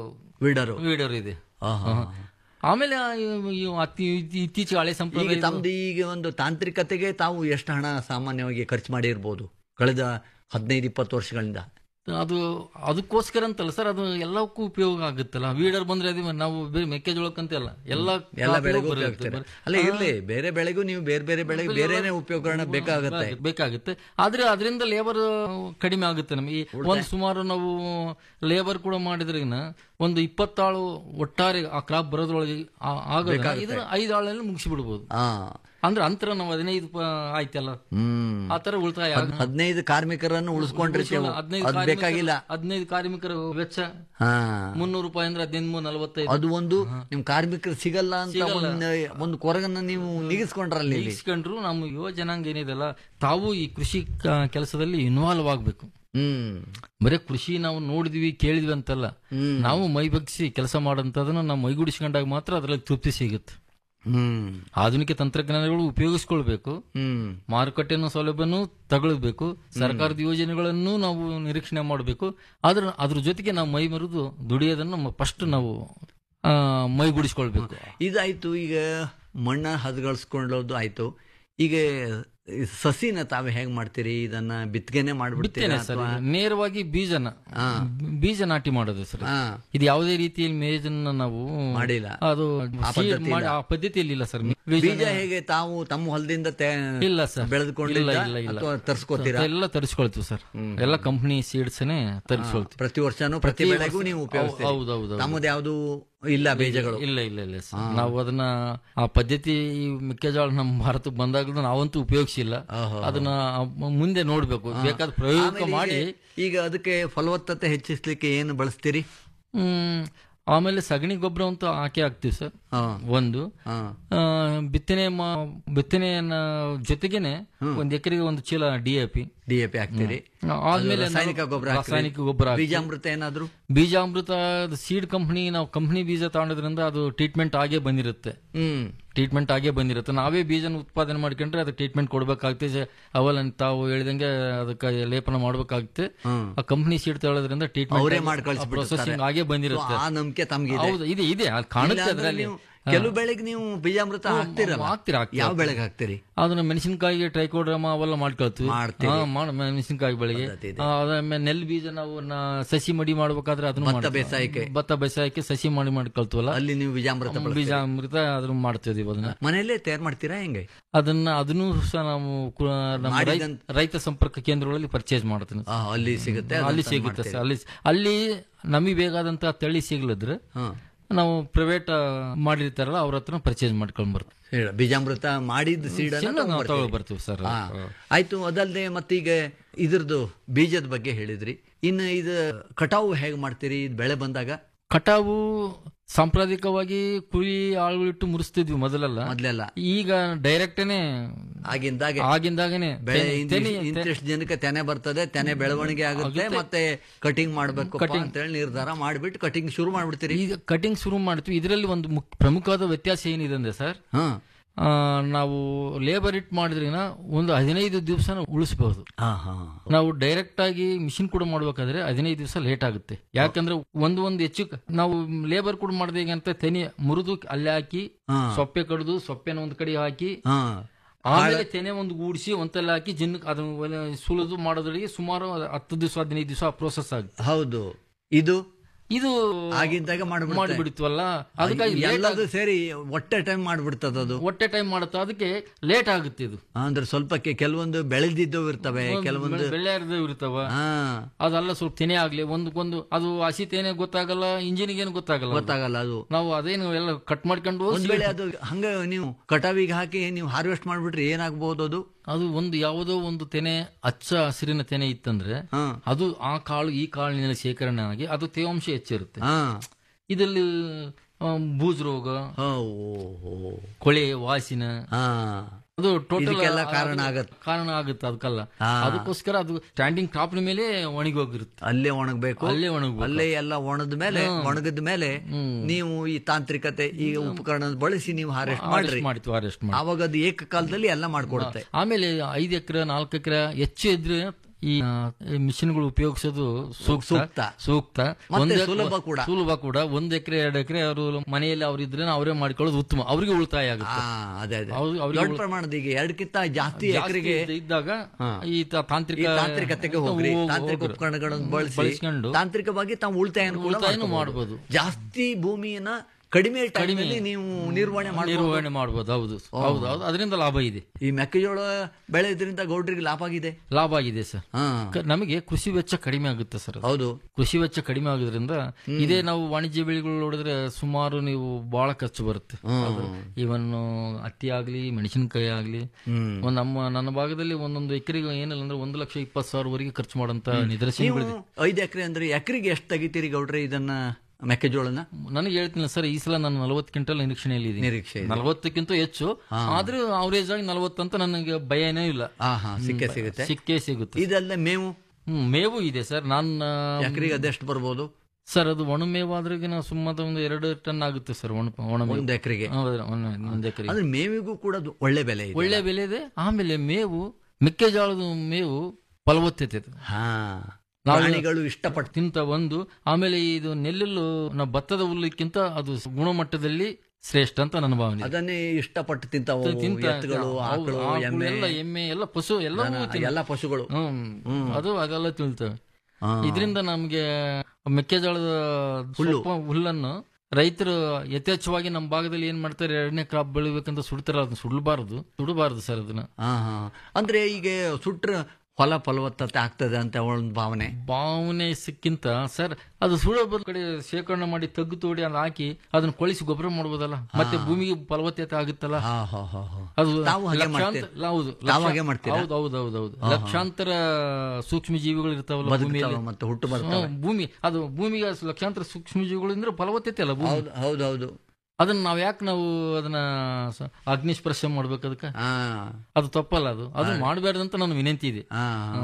ವೀಡರು ವೀಡರ್ ಇದೆ ಆಹಾ. ಆಮೇಲೆ ಆ ಇವ್- ಇವ್ ಅತಿ ಇತ್ತೀ- ಇತ್ತೀಚೆಗೆ ಹಳೆ ಈಗ ಸಂಪ್ರದಾಯ ತಮ್ದು ಈಗ ಒಂದು ತಾಂತ್ರಿಕತೆಗೆ ತಾವು ಎಷ್ಟು ಹಣ ಸಾಮಾನ್ಯವಾಗಿ ಖರ್ಚು ಮಾಡಿರ್ಬೋದು ಕಳೆದ ಹದಿನೈದು ಇಪ್ಪತ್ತು ವರ್ಷಗಳಿಂದ ಅದು ಅದಕ್ಕೋಸ್ಕರ ಅಂತಲ್ಲ ಸರ್ ಅದು ಎಲ್ಲಕ್ಕೂ ಉಪಯೋಗ ಆಗುತ್ತಲ್ಲ ವೀಡರ್ ಬಂದ್ರೆ ಅದು ನಾವು ಬೇರೆ ಮೆಕ್ಕೆಜೋಳಕ್ಕಂತ ಅಲ್ಲ ಎಲ್ಲ ಎಲ್ಲ ಕಾಪಿಗೂ ಬೆಳೆಗೂ ಬರುತ್ತೆ. ಉಪಯೋಗಿಸ್ತಾರೆ ಅಲ್ಲ ಇರ್ಲಿ ಬೇರೆ ಬೆಳೆಗೂ ನೀವು ಬೇರೆ ಬೇರೆ ಬೆಳೆಗೆ ಬೇರೆನೆ ಉಪಕರಣ ಬೇಕಾಗತ್ತೆ ಬೇಕಾಗುತ್ತೆ ಆದ್ರೆ ಅದರಿಂದ ಲೇಬರ್ ಕಡಿಮೆ ಆಗುತ್ತೆ ನಮಗೆ ಒಂದು ಸುಮಾರು ನಾವು ಲೇಬರ್ ಕೂಡ ಮಾಡಿದ್ರಿನ ಒಂದು ಇಪ್ಪತ್ತಾಳು ಒಟ್ಟಾರೆ ಆ ಕ್ರಾಪ್ ಬರೋದ್ರೊಳಗೆ ಆ- ಆಗೋದನ್ನ ಇದನ್ನ ಐದು ಆಳಲ್ಲಿ ಮುಗಿಸಿಬಿಡ್ಬೋದು ಹಾ ಅಂದ್ರೆ ಅಂತರ ನಾವು ಹದಿನೈದು ಪ- ಆಯ್ತಲ್ಲ ಹ್ಮ್ ಆ ತರ ಉಳಿತಾಯ ಹದ್- ಹದಿನೈದು ಕಾರ್ಮಿಕರನ್ನು ಉಳಿಸ್ಕೊಂಡಿರ್ತೇವೆ ಹದಿನೈದು ಅದು ಬೇಕಾಗಿಲ್ಲ ಹದಿನೈದು ಕಾರ್ಮಿಕರ ವೆಚ್ಚ ಹಾ ಮುನ್ನೂರು ರೂಪಾಯಿ ಅಂದ್ರೆ ಹದಿನೈದು ಮೂರು ನಲವತ್ತೈದು ಅದು ಒಂದು ನಿಮ್ ಕಾರ್ಮಿಕರು ಸಿಗಲ್ಲ ಅಂತ ಒಂದು ಒಂದು ಕೊರಗನ್ನ ನೀವು ನಿಗಿಸ್ಕೊಂಡ್ರಲ್ಲಿ ಇಲ್ಲಿ ಇಸ್ಕೊಂಡ್ರು ನಮ್ಮ ಯುವ ಜನಾಂಗ ಏನಿದೆಲ್ಲ ತಾವು ಈ ಕೃಷಿ ಕೆಲಸದಲ್ಲಿ ಇನ್ವಾಲ್ವ್ ಆಗ್ಬೇಕು ಹ್ಮ್ ಬರೀ ಕೃಷಿ ನಾವು ನೋಡಿದ್ವಿ ಕೇಳಿದ್ವಿ ಅಂತಲ್ಲ ನಾವು ಮೈ ಬಗ್ಗಿಸಿ ಕೆಲಸ ಮಾಡೋಂಥದನ್ನ ನಾವು ಮೈಗೂಡಿಸ್ಕೊಂಡಾಗ ಮಾತ್ರ ಅದರಲ್ಲಿ ತೃಪ್ತಿ ಸಿಗುತ್ತೆ ಹ್ಮ್ ಆಧುನಿಕ ತಂತ್ರಜ್ಞಾನಗಳು ಉಪಯೋಗಿಸ್ಕೊಳ್ಬೇಕು ಹ್ಮ್ ಮಾರುಕಟ್ಟೆನ ಸೌಲಭ್ಯನೂ ತಗೊಳ್ಬೇಕು ಸರ್ಕಾರದ ಯೋಜನೆಗಳನ್ನು ನಾವು ನಿರೀಕ್ಷಣೆ ಮಾಡಬೇಕು ಆದ್ರೆ ಅದ್ರ ಜೊತೆಗೆ ನಾವು ಮೈ ಮರೆದು ದುಡಿಯೋದನ್ನು ಫಸ್ಟ್ ನಾವು ಆ, ಮೈಗೂಡಿಸ್ಕೊಳ್ಬೇಕು ಇದಾಯ್ತು ಈಗ ಮಣ್ಣ ಹದಗಳಿಸ್ಕೊಳ್ಳೋದು ಆಯ್ತು ಈಗ ಈ ಸಸಿನ ತಾವು ಹೇಗ್ ಮಾಡ್ತೀರಿ ಇದನ್ನ ಬಿತ್ತಿಗೆನೆ ಮಾಡ್ಬಿಡ್ತೀರಾ ಬಿತ್ತನೆ ಸರ್ ಅಥವಾ ನೇರವಾಗಿ ಬೀಜನ ಬೀಜ ನಾಟಿ ಮಾಡೋದು ಸರ್ ಹಾ ಇದು ಯಾವುದೇ ರೀತಿಯಲ್ಲಿ ಮೇಜನ್ನ ನಾವು ಮಾಡಿಲ್ಲ ಅದು ಆ seed ಪದ್ಧತಿ ಮಾಡಿ- ಆ ಪದ್ಧತಿಯಲ್ಲಿ ಇಲ್ಲ ಸರ್ ಬೀಜ ಹೇಗೆ ತಾವು ತಮ್ಮ ಹೊಲದಿಂದ ಇಲ್ಲ ಸರ್ ಬೆಳೆದುಕೊಂಡಿಲ್ಲ ಇಲ್ಲ ಇಲ್ಲ ಇಲ್ಲ ಅಥವಾ ತರಿಸ್ಕೋತೀರಾ ಎಲ್ಲ ತರಿಸ್ಕೊಳ್ತೀವಿ ಸರ್ ಎಲ್ಲ ಕಂಪನಿ ಸೀಡ್ಸ್ನೇ ತರಿಸ್ಕೊಳ್ತೀವಿ ಪ್ರತಿ ವರ್ಷನೂ ಪ್ರತಿ ಬೆಳೆಗೂ ನೀವು ಉಪಯೋಗಿಸ್ತೀರಿ ಹೌದು ಹೌದು ತಮ್ಮದು ಯಾವುದು ಇಲ್ಲ ಬೀಜಗಳು ಇಲ್ಲ ಇಲ್ಲ ಇಲ್ಲ ಸರ್ ನಾವು ಅದನ್ನ ಆ ಪದ್ಧತಿ ಈ ಮೆಕ್ಕೆಜೋಳ ನಮ್ಮ ಭಾರತಕ್ಕೆ ಬಂದಾಗಲೂ ನಾವಂತೂ ಉಪಯೋಗಿಸಿಲ್ಲ ಅದನ್ನ ಮುಂದೆ ನೋಡ್ಬೇಕು ಬೇಕಾದ ಪ್ರಯೋಗ ಆಮೇಲೆ ಮಾಡಿ ಈಗ- ಈಗ ಅದಕ್ಕೆ ಫಲವತ್ತತೆ ಹೆಚ್ಚಿಸ್ಲಿಕ್ಕೆ ಏನು ಬಳಸ್ತೀರಿ ಹ್ಮ್ ಆಮೇಲೆ ಸಗಣಿ ಗೊಬ್ಬರ ಅಂತೂ ಹಾಕಿ ಹಾಕ್ತಿವಿ ಸರ್ ಹಾ ಒಂದು ಹಾ ಆ, ಬಿತ್ತನೆ ಮಾ- ಬಿತ್ತನೆಯನ್ನ ಜೊತೆಗೇನೆ ಒಂದ್ ಎಕರೆಗೆ ಒಂದು ಚೀಲ D A P D A P ಹಾಕ್ತೀರಿ ಆದ್ಮೇಲೆ ರಾಸಾಯನಿಕ ನಾವು ಗೊಬ್ಬರ ಹಾಕ್ತೀರಿ? ರಾಸಾಯನಿಕ ಗೊಬ್ಬರ ಹಾಕ್ತೀವಿ. ಬೀಜಾಮೃತ ಏನಾದ್ರು ಬೀಜಾಮೃತ ಸೀಡ್ ಕಂಪ್ನಿ ನಾವು ಕಂಪ್ನಿ ಬೀಜ ತಗೊಂಡೋದ್ರಿಂದ ಅದು ಟ್ರೀಟ್ಮೆಂಟ್ ಆಗೇ ಬಂದಿರುತ್ತೆ ಹ್ಮ್ ಟ್ರೀಟ್ಮೆಂಟ್ ಆಗೇ ಬಂದಿರುತ್ತೆ ನಾವೇ ಬೀಜನ ಉತ್ಪಾದನೆ ಮಾಡ್ಕೊಂಡ್ರೆ ಅದಕ್ಕೆ ಟ್ರೀಟ್ಮೆಂಟ್ ಕೊಡ್ಬೇಕಾಗ್ತದೆ ಅವಲ್ಲ ತಾವು ಹೇಳಿದಂಗೆ ಅದಕ್ಕೆ ಲೇಪನ ಮಾಡ್ಬೇಕಾಗುತ್ತೆ ಆ ಕಂಪ್ನಿ ಸೀಡ್ ತಗೊಳ್ಳೋದ್ರಿಂದ ಅವರೇ ಟ್ರೀಟ್ಮೆಂಟ್ ಮಾಡಿ ಕಳಿಸ್ಬಿಡ್ತಾರೆ. ಪ್ರೊಸೆಸಿಂಗ್ ಆಗೇ ಬಂದಿರುತ್ತೆ ಆ ನಂಬಿಕೆ ತಮ್ಗಿದೆ ಹೌದು ಇದೆ ಇದೆ ಅಲ್ಲಿ ಕಾಣುತ್ತೆ ಇಲ್ಲಾಂದ್ರೆ ಅದರಲ್ಲಿ ನೀವು ಕೆಲವು ಬೆಳೆಗೆ ನೀವು ಬೀಜಾಮೃತ ಹಾಕ್ತಿರಲ್ಲ ಹಾಕ್ತೀರಿ, ಹಾಕ್ತೀರಿ, ಯಾವ ಹಾಕ್ತೀರಿ. ಬೆಳೆಗೆ ಹಾಕ್ತೀರಿ ಅದನ್ನ ಮೆಣಸಿನಕಾಯಿಗೆ ಟ್ರೈಕೋಡ್ರಮ ಅವೆಲ್ಲ ಮಾಡ್ಕೊಳ್ತೀವಿ ಮಾಡ್ತೀರಿ. ಹಾ, ಮಾಡ್- ಮೆಣಸಿನಕಾಯಿ ಬೆಳೆಗೆ ಪದ್ಧತಿ ಇದೆ. ಆ, ಅದಾದ್ಮೇಲೆ ನೆಲ್ ಬೀಜ ನಾವು ನ- ಸಸಿ ಮಡಿ ಮಾಡ್ಬೇಕಾದ್ರೆ ಅದನ್ನ ಭತ್ತ ಮಾಡ್ತೀವಿ. ಬೇಸಾಯಕ್ಕೆ. ಭತ್ತ ಬೇಸಾಯಕ್ಕೆ ಸಸಿ ಮಾಡಿ ಮಾಡ್ಕೊಳ್ತೀವಲ್ಲ ಅಲ್ಲಿ ನೀವು ಬೀಜಾಮೃತ ಬಳಸ್ತೀರಿ. ಬೀಜಾಮೃತ ಅದನ್ನ ಮಾಡ್ತಿದೀವಿ ಅದನ್ನ ಮನೆಯಲ್ಲೇ ತಯಾರು ಮಾಡ್ತೀರಾ ಹೆಂಗೆ ಅದನ್ನ ಅದನ್ನು ಸಹ ನಾವು ಕು- ನಮ್ಮ ರೈ- ಮಾಡಿದಂತ- ರೈತ ಸಂಪರ್ಕ ಕೇಂದ್ರಗಳಲ್ಲಿ ಪರ್ಚೇಸ್ ಮಾಡ್ತೀನಿ ಆ, ಅಲ್ಲಿ ಸಿಗುತ್ತೆ ಅದನ್ನ ಅಲ್ಲಿ ತಂದು ಸಿಗುತ್ತೆ ಮಾಡ್ತೀರಿ. ಸರ್ ಅಲ್ಲಿ ಅಲ್ಲಿ ನಮಗೆ ಬೇಕಾದಂತ ತಳಿ ಸಿಗ್ಲಿದ್ರೆ ಹಾ. ನಾವು ಪ್ರೈವೇಟ್ ಮಾಡಿರ್ತಾರಲ್ಲ ಅವ್ರ ಹತ್ರ ಪರ್ಚೇಸ್ ಮಾಡ್ಕೊಂಡ್ ಬರ್ತೀವಿ ಸೀಡ, ಬೀಜಾಮೃತ ಮಾಡಿದ ಸೀಡನ್ನ ಸೀಡನ್ನ ನಾವು ತಗೊಂಡ್ಬರ್ತೀರಿ. ತಗೊಂಡ್ ಬರ್ತೀವಿ ಸರ್. ಹಾ. ಆಯ್ತು ಅದಲ್ಲದೆ ಮತ್ತೀಗ ಇದ್ರದ್ದು ಬೀಜದ ಬಗ್ಗೆ ಹೇಳಿದ್ರಿ ಇನ್ನು ಇದು ಕಟಾವು ಹೇಗೆ ಮಾಡ್ತೀರಿ ಇದು ಬೆಳೆ ಬಂದಾಗ ಕಟಾವು ಸಾಂಪ್ರದಾಯಿಕವಾಗಿ ಕುರಿ ಆಳುಗಳಿಟ್ಟು ಮುರಿಸ್ತಿದ್ವಿ ಮೊದಲೆಲ್ಲ ಮೊದ್ಲೆಲ್ಲ ಈಗ ಡೈರೆಕ್ಟನೇ ಆಗಿಂದಾಗೆ ಆಗಿಂದಾಗನೇ ಬೆಳೆ ತೆನೆ- ಇಂತಿಷ್ಟ್- ತೆನೆ- ಇಂತಿಷ್ಟು ಜನಕ್ಕೆ ತೆನೆ ಬರ್ತದೆ ತೆನೆ ಬೆಳವಣಿಗೆ ಆಗುತ್ತೆ ಆಗುತ್ತೆ. ಮತ್ತೆ ಕಟಿಂಗ್ ಮಾಡ್ಬೇಕು Cutting. ಅಂತೇಳಿ ನಿರ್ಧಾರ ಮಾಡ್ಬಿಟ್ಟು ಕಟಿಂಗ್ ಶುರು ಮಾಡ್ಬಿಡ್ತೀರಿ ಈಗ ಕಟಿಂಗ್ ಶುರು ಮಾಡ್ತೀವಿ ಇದರಲ್ಲಿ ಒಂದು ಮುಖ್ಯ ಪ್ರಮುಖವಾದ ವ್ಯತ್ಯಾಸ ಏನಿದೆ ಅಂದ್ರೆ ಸರ್ ಹಾ ಆ, ನಾವು ಲೇಬರ್ ಇಟ್ ಮಾಡಿದ್ರಿನ ಒಂದು ಹದಿನೈದು ದಿವಸನ ಉಳಿಸಬಹುದು ಹಾ ಹಾ ನಾವು ಡೈರೆಕ್ಟ್ ಆಗಿ ಮಿಷಿನ್ ಕೂಡ ಮಾಡ್ಬೇಕಾದ್ರೆ ಹದಿನೈದು ದಿವಸ ಲೇಟ್ ಆಗುತ್ತೆ ಯಾಕಂದ್ರೆ ಒಂದು ಒಂದು ಹೆಚ್ಚು ಕ- ನಾವು ಲೇಬರ್ ಕೂಡ ಮಾಡಿದೆ ಅಂತ ತೆನೆ ಮುರಿದು ಅಲ್ಲೇ ಹಾಕಿ ಹಾ. ಸೊಪ್ಪೆ ಕಡ್ದು ಸೊಪ್ಪೆನ ಒಂದ್ ಕಡೆ ಹಾಕಿ ಹಾ ಆಮೇಲೆ ತೆನೆ ಒಂದು ಗೂಡಿಸಿ ಒಂತೆಲ್ಲ ಹಾಕಿ ಜಿನ್ನಕ್ಕೆ ಅದನ್ನ ಸುಲಿದು ಮಾಡೋದ್ರಿಗೆ ಸುಮಾರು ಹತ್ತು ದಿವಸ ಹದಿನೈದು ದಿವಸ ಪ್ರೋಸೆಸ್ ಆಗುತ್ತೆ ಹೌದು ಇದು ಇದು ಆಗಿದ್ದಾಗ ಮಾಡ್ಬಿಡುತ್ತೆ. ಮಾಡಿಬಿಡ್ತೀವಲ್ಲ ಅದಕ್ಕಾಗಿ late ಎಲ್ಲದು ಸೇರಿ ಒಟ್ಟೆ ಟೈಮ್ ಮಾಡ್ಬಿಡ್ತದ ಅದು ಹೊಟ್ಟೆ ಟೈಮ್ ಮಾಡುತ್ತೆ ಅದಕ್ಕೆ ಲೇಟ್ ಆಗುತ್ತೆ ಇದು ಅಂದ್ರೆ ಸ್ವಲ್ಪಕ್ಕೆ ಕೆಲವೊಂದು ಬೆಳೆದಿದ್ದವು ಇರ್ತವೆ ಕೆಲವೊಂದು ಬೆಳೆ ಇರ್ತಾವ ಹಾ ಅದೆಲ್ಲ ಸ್ವಲ್ಪ ತೆನೆ ಆಗ್ಲಿ ಒಂದಕ್ಕೊಂದು ಅದು ಹಸಿ ತೆನೆ ಗೊತ್ತಾಗಲ್ಲ ಇಂಜಿನಿಗೆ ಏನು ಗೊತ್ತಾಗಲ್ಲ ಅದು. ಗೊತ್ತಾಗಲ್ಲ ಅದು ನಾವು ಅದೇನು ಎಲ್ಲ ಕಟ್ ಮಾಡ್ಕೊಂಡು ಒಂದ್ ವೇಳೆ ಅದು ಹಂಗ ನೀವು ಕಟಾವಿಗೆ ಹಾಕಿ ನೀವು ಹಾರ್ವೆಸ್ಟ್ ಮಾಡ್ಬಿಟ್ರೆ ಏನಾಗ್ಬೋದು ಅದು ಅದು ಒಂದು ಯಾವುದೋ ಒಂದು ತೆನೆ ಹಚ್ಚ ಹಸಿರಿನ ತೆನೆ ಇತ್ತಂದ್ರೆ ಹಾ. ಅದು ಆ ಕಾಳು ಈ ಕಾಳಿನಲ್ಲಿ ಶೇಖರಣೆ ಆಗಿ ಅದು ತೇವಾಂಶ ಹೆಚ್ಚಿರುತ್ತೆ ಹಾ ಇದರಲ್ಲಿ ಆ, ಬೂಜ್ ರೋಗ ಹೋ, ಓ, ಓ. ಕೊಳೆ ವಾಸಿನ ಹಾ ಅದು ಟೋಟಲ್ ಇದಕ್ಕೆಲ್ಲ ಕಾರಣ ಆಗತ್ತೆ. ಕಾರಣ ಆಗುತ್ತೆ ಅದಕ್ಕಲ್ಲ ಹಾ. ಅದಕ್ಕೋಸ್ಕರ ಅದು ಸ್ಟ್ಯಾಂಡಿಂಗ್ ಟಾಪ್ನ ಮೇಲೆ ಒಣಗಿ ಹೋಗಿರುತ್ತೆ ಅಲ್ಲೇ ಒಣಗಬೇಕು ಅಲ್ಲೇ ಒಣಗ್ಬೇಕು. ಅಲ್ಲೇ ಎಲ್ಲ ಒಣದ ಮೇಲೆ ಒಣಗಿದ ಮೇಲೆ ನೀವು ಈ ತಾಂತ್ರಿಕತೆ ಈ ಉಪಕರಣ ಬಳಸಿ ನೀವು ಹಾರೆಸ್ಟ್ ಮಾಡ್ರಿ ಅರೆಸ್ಟ್ ಮಾಡ್ತೀವಿ ಅರೆಸ್ಟ್ ಮಾಡಿ ಅವಾಗ ಅದು ಏಕಕಾಲದಲ್ಲಿ ಎಲ್ಲ ಮಾಡ್ಕೊಡುತ್ತೆ ಆಮೇಲೆ ಐದು ಎಕರೆ ನಾಲ್ಕು ಎಕರೆ ಹೆಚ್ಚು ಇದ್ರೆ ಈ ಮಿಷಿನ್ಗಳು ಉಪಯೋಗಿಸೋದು ಸೂಕ್ತ ಸೂಕ್ತ. ಸೂಕ್ತ ಮತ್ತೆ ಒಂದ್ ಎಕ್- ಸುಲಭ ಕೂಡ. ಸುಲಭ ಕೂಡ ಒಂದ್ ಎಕರೆ ಎರಡು ಎಕರೆ ಅವರು ಮನೆಯಲ್ಲಿ ಅವ್ರು ಇದ್ರೆ ಅವರೇ ಮಾಡ್ಕೊಳ್ಳೋದು ಉತ್ತಮ ಅವರಿಗೆ ಉಳಿತಾಯ ಹಾ ಆಗುತ್ತೆ ಅದೇ ಅದೇ ಅವ್ರು- ಅವ್ರಿಗೆ ದೊಡ್ಡ ಉಳ್- ಪ್ರಮಾಣದ ಈಗ ಎರಡಕ್ಕಿಂತ ಜಾಸ್ತಿ ಜಾಸ್ತಿ ಎಕರೆಗೆ ಇದ್ದ- ಇದ್ದಾಗ ಹಾ. ಈ ತ- ತಾಂತ್ರಿಕ ಈ ತಾಂತ್ರಿಕತೆಗೆ ಹೋಗ್ರಿ ಹೋಗ್- ತಾಂತ್ರಿಕ ಹೋಗ್ರಿ. ಉಪಕರಣಗಳನ್ನು ಬಳಸಿ ಬಳಸ್ಕೊಂಡು ತಾಂತ್ರಿಕವಾಗಿ ತಾವು ಉಳಿತಾಯ ಉಳಿತಾಯನೂ ಮಾಡ್ಬೋದು. ಜಾಸ್ತಿ ಭೂಮಿಯನ್ನ ಕಡಿಮೆ ಟೈಮಲ್ಲಿ ನೀವು ನಿರ್ವಹಣೆ ಮಾಡಬಹುದು ನಿರ್ವಹಣೆ ಮಾಡ್ಬೋದು ಹೌದು ಹೌದು ಹೌದು ಅದರಿಂದ ಲಾಭ ಇದೆ ಈ ಮೆಕ್ಕೆಜೋಳ ಬೆಳೆ ಇದರಿಂದ ಗೌಡ್ರಿಗೆ ಲಾಭ ಆಗಿದೆ ಲಾಭ ಆಗಿದೆ ಸರ್ ಹಾ ಕ- ನಮಗೆ ಕೃಷಿ ವೆಚ್ಚ ಕಡಿಮೆ ಆಗುತ್ತೆ ಸರ್ ಅದು. ಹೌದು ಕೃಷಿ ವೆಚ್ಚ ಕಡಿಮೆ ಆಗೋದ್ರಿಂದ ಇದೇ ನಾವು ವಾಣಿಜ್ಯ ಬೆಳೆಗಳು ನೋಡಿದ್ರೆ ಸುಮಾರು ನೀವು ಬಹಳ ಖರ್ಚು ಬರುತ್ತೆ ಇವನ್ ಹತ್ತಿ ಆಗ್ಲಿ ಮೆಣಸಿನಕಾಯಿ ಆಗ್ಲಿ ಒಂದ್ ನಮ್ಮ ನನ್ನ ಭಾಗದಲ್ಲಿ ಒಂದೊಂದು ಎಕರೆಗೆ ಏನಿಲ್ಲ ಅಂದ್ರೆ ಒಂದು ಲಕ್ಷ ಇಪ್ಪತ್ತು ಸಾವಿರವರೆಗೆ ಖರ್ಚು ಮಾಡೋಂತ ನೀವು ನಿದರ್ಶನಗಳಿದೆ ಐದು ಎಕರೆ ಅಂದ್ರೆ ಎಕರೆಗೆ ಎಷ್ಟು ತೆಗಿತೀರಿ ಗೌಡ್ರೆ ಇದನ್ನ ಮೆಕ್ಕೆಜೋಳನ ನನಗೆ ಹೇಳ್ತೀನಿ ಸರ್ ಈ ಸಲ ನಾನು ನಲವತ್ತು ಕ್ವಿಂಟಲ್ ನಿರೀಕ್ಷಣೆಯಲ್ಲಿ ನಿರೀಕ್ಷೆ ಇದೆ. ನಲವತ್ತಕ್ಕಿಂತ ಹೆಚ್ಚು ಆದ್ರೂ ಅವರೇಜ್ ಆಗಿ ನಲವತ್ತಂತ ನನಗೆ ಭಯನೇ ಇಲ್ಲ ಹಾ ಹಾ ಸಿಕ್ಕೇ ಸಿಗುತ್ತೆ ಸಿಕ್ಕೇ ಸಿಗುತ್ತೆ ಇದೆಲ್ಲ ಮೇವು ಹ್ಮ್, ಮೇವು ಇದೆ ಸರ್ ನಾನು ಎಕರೆಗೆ ಅದೆಷ್ಟು ಬರ್ಬೋದು ಸರ್ ಅದು ಒಣ ಮೇವು ಆದ್ರೆ ನಾವು ಸುಮ್ಮನೆ ಒಂದು ಎರಡು ಟನ್ ಆಗುತ್ತೆ ಸರ್ ಒಣ ಒಣ ಮೇವು ಒಂದು ಎಕರೆಗೆ ಹೌದು, ಒಂದ್- ಒಂದ್ ಎಕರೆ ಅಂದ್ರೆ ಮೇವಿಗೂ ಕೂಡ ಅದು ಒಳ್ಳೆ ಬೆಲೆ ಇದೆ ಒಳ್ಳೆ ಬೆಲೆ ಇದೆ ಆಮೇಲೆ ಮೇವು ಮೆಕ್ಕೆಜೋಳದ ಮೇವು ಫಲವತ್ತತೆ ಇದೆ. ಹಾ ನಾವು- ಪ್ರಾಣಿಗಳು ಇಷ್ಟಪಟ್ಟು ತಿಂತ ಒಂದು ಆಮೇಲೆ ಇದು ನೆಲ್ಲುಲ್ಲು ನಾವು ಭತ್ತದ ಹುಲ್ಲಕ್ಕಿಂತ ಅದು ಗುಣಮಟ್ಟದಲ್ಲಿ ಶ್ರೇಷ್ಠ ಅಂತ ನನ್ನ ಭಾವನೆ ಇದೆ. ಅದನ್ನೇ ಇಷ್ಟಪಟ್ಟು ತಿಂತಾವು ತಿಂತ ಎತ್ತುಗಳು ಹೌದು, ಆಕಳು ಆಕಳು ಎಮ್ಮೆ ಎಲ್ಲ ಎಮ್ಮೆ ಎಲ್ಲ ಪಶು ಎಲ್ಲ ಎಲ್ಲ ಪಶುಗಳು ಹ್ಮ್ ಅದು ಅದೆಲ್ಲ ತಿಳ್ತವೆ ಹಾ. ಇದರಿಂದ ನಮ್ಗೆ ಮೆಕ್ಕೆಜೋಳದ ಸ್ವಲ್ಪ ಹುಲ್ಲನ್ನು ರೈತರು ಯಥೇಚ್ಛವಾಗಿ ನಮ್ಮ ಭಾಗದಲ್ಲಿ ಏನ್ ಮಾಡ್ತಾರೆ ಎರಡನೇ ಕ್ರಾಪ್ ಬೆಳಿಬೇಕಂತ ಸುಡ್ತಾರೆ ಅದನ್ನ ಸುಡಬಾರದು ಸುಡಬಾರದು ಸರ್ ಅದನ್ನ ಹಾ ಹಾ ಅಂದ್ರೆ ಈಗ ಸುಟ್ರ ಹೊಲ ಫಲವತ್ತತೆ ಆಗ್ತದೆ ಅಂತ ಒಂದು ಭಾವನೆ ಭಾವನೆ ಸಿಕ್ಕಿಂತ ಸರ್ ಅದು ಸುಡೋ ಬದ್ ಕಡೆ ಶೇಖರಣೆ ಮಾಡಿ ತಗ್ಗು ತೋಡಿ ಅಲ್ಲಿ ಹಾಕಿ ಅದನ್ನ ಕೊಳಿಸಿ ಗೊಬ್ಬರ ಮಾಡ್ಬೋದಲ್ಲ ಮತ್ತೆ ಭೂಮಿಗೆ ಫಲವತ್ತತೆ ಆಗುತ್ತಲ್ಲ ಹಾ ಹಾ ಹಾ ಹಾ ಅದು ತಾವು ಹಾಗೆ ಲಕ್ಷಾಂತರ- ಮಾಡ್ತೀರಾ? ಹೌದು ತಾವು ಲಕ್ಷ- ಹಾಗೆ ಮಾಡ್ತೀರಾ? ಹೌದು ಹೌದು ಹೌದು ಹೌದು ಲಕ್ಷಾಂತರ ಸೂಕ್ಷ್ಮ ಜೀವಿಗಳು ಇರ್ತಾವಲ್ಲ ಬದುಕ್ತಾವ ಭೂಮಿಯಲ್ಲಿ ಮತ್ತೆ ಹುಟ್ಟು ಬರ್ತಾವ ಹ್ಮ್, ಭೂಮಿ ಅದು ಭೂಮಿಗೆ ಅಷ್ಟು ಲಕ್ಷಾಂತರ ಸೂಕ್ಷ್ಮ ಜೀವಿಗಳು ಅಂದ್ರೆ ಫಲವತ್ತತೆ ಅಲ್ಲ ಭೂಮಿ ಹೌದು ಹೌದು ಹೌದು ಅದನ್ನ ನಾವ್ ಯಾಕೆ ನಾವು ಅದನ್ನ ಸ- ಅಗ್ನಿಸ್ಪರ್ಶ ಮಾಡ್ಬೇಕು ಅದಕ್ಕೆ ಹಾ ಅದು ತಪ್ಪಲ್ಲ ಅದು ಅದು ಮಾಡಬಾರ್ದಂತ ನನ್ನ ವಿನಂತಿ ಇದೆ ಹಾ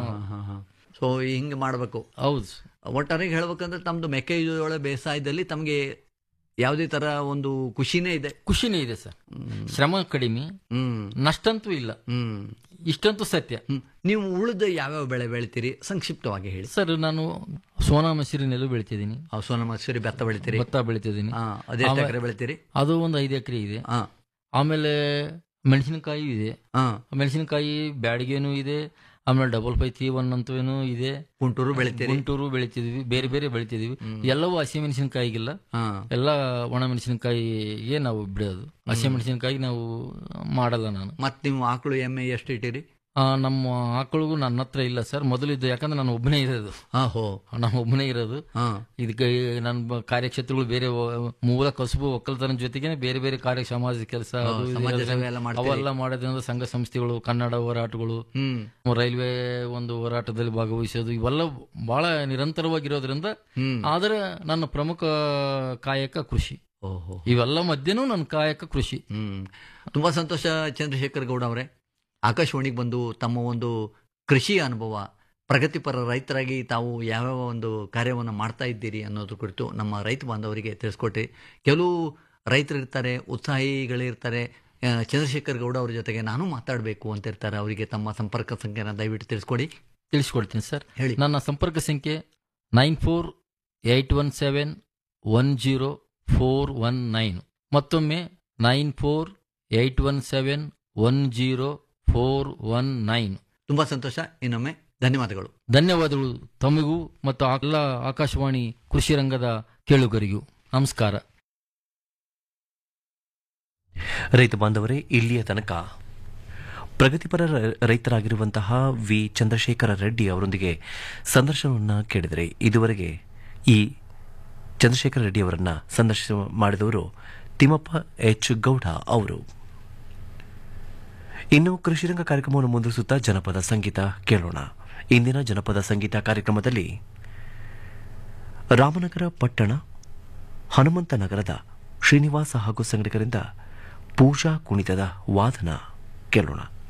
ಸೊ ಹಿಂಗೆ ಮಾಡಬೇಕು ಹೌದು ಒಟ್ಟಾರೆ ಹೇಳ್ಬೇಕಂದ್ರೆ ತಮ್ದು ಮೆಕ್ಕೆಜೋಳ ಬೇಸಾಯದಲ್ಲಿ ತಮಗೆ ಯಾವುದೇ ತರ ಒಂದು ಖುಷಿನೇ ಇದೆ ಖುಷಿನೇ ಇದೆ ಸರ್ ಶ್ರಮ ಕಡಿಮೆ ಹ್ಮ್ ನಷ್ಟಂತೂ ಇಲ್ಲ ಹ್ಮ್ ಇಷ್ಟಂತೂ ಸತ್ಯ ಹ್ಮ್. ನೀವು ಉಳಿದ ಯಾವ್ಯಾವ ಬೆಳೆ ಬೆಳಿತೀರಿ ಸಂಕ್ಷಿಪ್ತವಾಗಿ ಹೇಳಿ ಸರ್ ನಾನು ಸೋನಾ ಮಸೂರಿ ನೆಲ್ಲು ಬೆಳಿತಿದ್ದೀನಿ ಆ, ಸೋನಾ ಮಸೂರಿ ಭತ್ತ ಬೆಳಿತೀರಿ ಭತ್ತ ಬೆಳಿತಿದ್ದೀನಿ ಹಾ ಅದೆಷ್ಟು ಆಮೇಲೆ- ಎಕರೆ ಬೆಳಿತೀರಿ ಅದು ಒಂದು ಐದು ಎಕರೆ ಇದೆ ಹಾ ಆಮೇಲೆ ಮೆಣಸಿನಕಾಯಿ ಇದೆ ಹಾ ಮೆಣಸಿನಕಾಯಿ ಬ್ಯಾಡಿಗೆನೂ ಇದೆ ಆಮೇಲೆ ಡಬಲ್ ಫೈ ತ್ರೀ ಒನ್ ಅಂತವೇನು ಇದೆ ಕುಂಟೂರು ಬೆಳಿತೀರಿ ಗುಂಟೂರು ಬೆಳಿತಿದ್ವಿ ಬೇರೆ ಬೇರೆ ಬೆಳಿತಿದ್ವಿ ಎಲ್ಲವೂ ಹಸಿ ಮೆಣಸಿನಕಾಯಿಗಿಲ್ಲ ಹಾ ಎಲ್ಲ ಒಣ ಮೆಣಸಿನಕಾಯಿಗೆ ನಾವು ಬಿಡೋದು ಹಸಿ ಮೆಣಸಿನಕಾಯಿ ನಾವು ಮಾಡಲ್ಲ ನಾನು ಮತ್ ನೀವು ಆಕಳು ಎಮ್ಮೆ ಎಷ್ಟು ಇಟ್ಟಿರಿ ಆ, ನಮ್ಮ ಆಕಳಿಗೂ ನನ್ನ ಹತ್ರ ಇಲ್ಲ ಸರ್ ಮೊದಲಿದ್ದು ಯಾಕಂದ್ರೆ ನಾನು ಒಬ್ಬನೇ ಇರೋದು ಹಾ ಹೋ ನಾನು ಒಬ್ಬನೇ ಇರೋದು ಹಾ ಇದಕ್ಕೆ ನನ್ನ ಬ- ಕಾರ್ಯಕ್ಷೇತ್ರಗಳು ಬೇರೆ ವ- ಮೂಲ ಕಸುಬು ಒಕ್ಕಲ್ತನ ಜೊತೆಗೆ ಬೇರೆ ಬೇರೆ ಕಾರ್ಯ ಸಮಾಜ ಕೆಲಸ ಅದು ಇದು ಸಮಾಜ ಇರೋದ್ರಿಂದ ಸೇವೆ ಎಲ್ಲ ಮಾಡ್ತೀರಿ. ಅವೆಲ್ಲ ಮಾಡೋದ್ರಿಂದ ಸಂಘ ಸಂಸ್ಥೆಗಳು ಕನ್ನಡ ಹೋರಾಟಗಳು ಹ್ಮ್ ರೈಲ್ವೆ ಒಂದು ಹೋರಾಟದಲ್ಲಿ ಭಾಗವಹಿಸೋದು ಇವೆಲ್ಲ ಬಹಳ ನಿರಂತರವಾಗಿರೋದ್ರಿಂದ ಹ್ಮ್ ಆದರೆ ನನ್ನ ಪ್ರಮುಖ ಕಾಯಕ ಕೃಷಿ ಓಹೋ ಇವೆಲ್ಲ ಮಧ್ಯನೂ ನನ್ನ ಕಾಯಕ ಕೃಷಿ ಹ್ಮ್ ತುಂಬಾ ಸಂತೋಷ ಚಂದ್ರಶೇಖರ್ ಗೌಡ ಅವರೇ ಆಕಾಶವಾಣಿಗೆ ಬಂದು ತಮ್ಮ ಒಂದು ಕೃಷಿ ಅನುಭವ ಪ್ರಗತಿಪರ ರೈತರಾಗಿ ತಾವು ಯಾವ್ಯಾವ ಒಂದು ಕಾರ್ಯವನ್ನು ಮಾಡ್ತಾ ಇದ್ದೀರಿ ಅನ್ನೋದ್ರ ಕುರಿತು ನಮ್ಮ ರೈತ ಬಾಂಧವರಿಗೆ ತಿಳಿಸ್ಕೊಟ್ರಿ ಕೆಲವು ರೈತರಿರ್ತಾರೆ ಉತ್ಸಾಹಿಗಳಿರ್ತಾರೆ ಆ, ಚಂದ್ರಶೇಖರ್ ಗೌಡ ಅವ್ರ ಜೊತೆಗೆ ನಾನು ಮಾತಾಡಬೇಕು ಅಂತ ಇರ್ತಾರೆ ಅವರಿಗೆ ತಮ್ಮ ಸಂಪರ್ಕ ಸಂಖ್ಯೆನ ದಯವಿಟ್ಟು ತಿಳಿಸ್ಕೊಡಿ ತಿಳಿಸ್ಕೊಡ್ತೀನಿ ಸರ್ ಹೇಳಿ ನನ್ನ ಸಂಪರ್ಕ ಸಂಖ್ಯೆ nine four eight one seven one zero four one nine ಮತ್ತೊಮ್ಮೆ nine four eight one seven one zero four one nine ತುಂಬಾ ಸಂತೋಷ ಇನ್ನೊಮ್ಮೆ ಧನ್ಯವಾದಗಳು ಧನ್ಯವಾದಗಳು ತಮಗೂ ಮತ್ತು ಎಲ್ಲ ಆಕಾಶವಾಣಿ ಕೃಷಿ ರಂಗದ ಕೇಳುಗರಿಗೂ ನಮಸ್ಕಾರ ರೈತ ಬಾಂಧವರೇ ಇಲ್ಲಿಯ ತನಕ ಪ್ರಗತಿಪರ ರ- ರೈತರಾಗಿರುವಂತಹ ವಿ ಚಂದ್ರಶೇಖರ ರೆಡ್ಡಿ ಅವರೊಂದಿಗೆ ಸಂದರ್ಶನವನ್ನು ಕೇಳಿದರೆ ಇದುವರೆಗೆ ಈ ಚಂದ್ರಶೇಖರ ರೆಡ್ಡಿ ಅವರನ್ನ ಸಂದರ್ಶನ ಮಾಡಿದವರು ತಿಮ್ಮಪ್ಪ ಎಚ್ ಗೌಡ ಅವರು ಇನ್ನು ಕೃಷಿರಂಗ ಕಾರ್ಯಕ್ರಮವನ್ನು ಮುಂದುವರಿಸುತ್ತಾ ಜನಪದ ಸಂಗೀತ ಕೇಳೋಣ ಇಂದಿನ ಜನಪದ ಸಂಗೀತ ಕಾರ್ಯಕ್ರಮದಲ್ಲಿ ರಾಮನಗರ ಪಟ್ಟಣ ಹನುಮಂತ ನಗರದ ಶ್ರೀನಿವಾಸ ಹಾಗೂ ಸಂಗಡಿಗರಿಂದ ಪೂಜಾ ಕುಣಿತದ ವಾದನ ಕೇಳೋಣ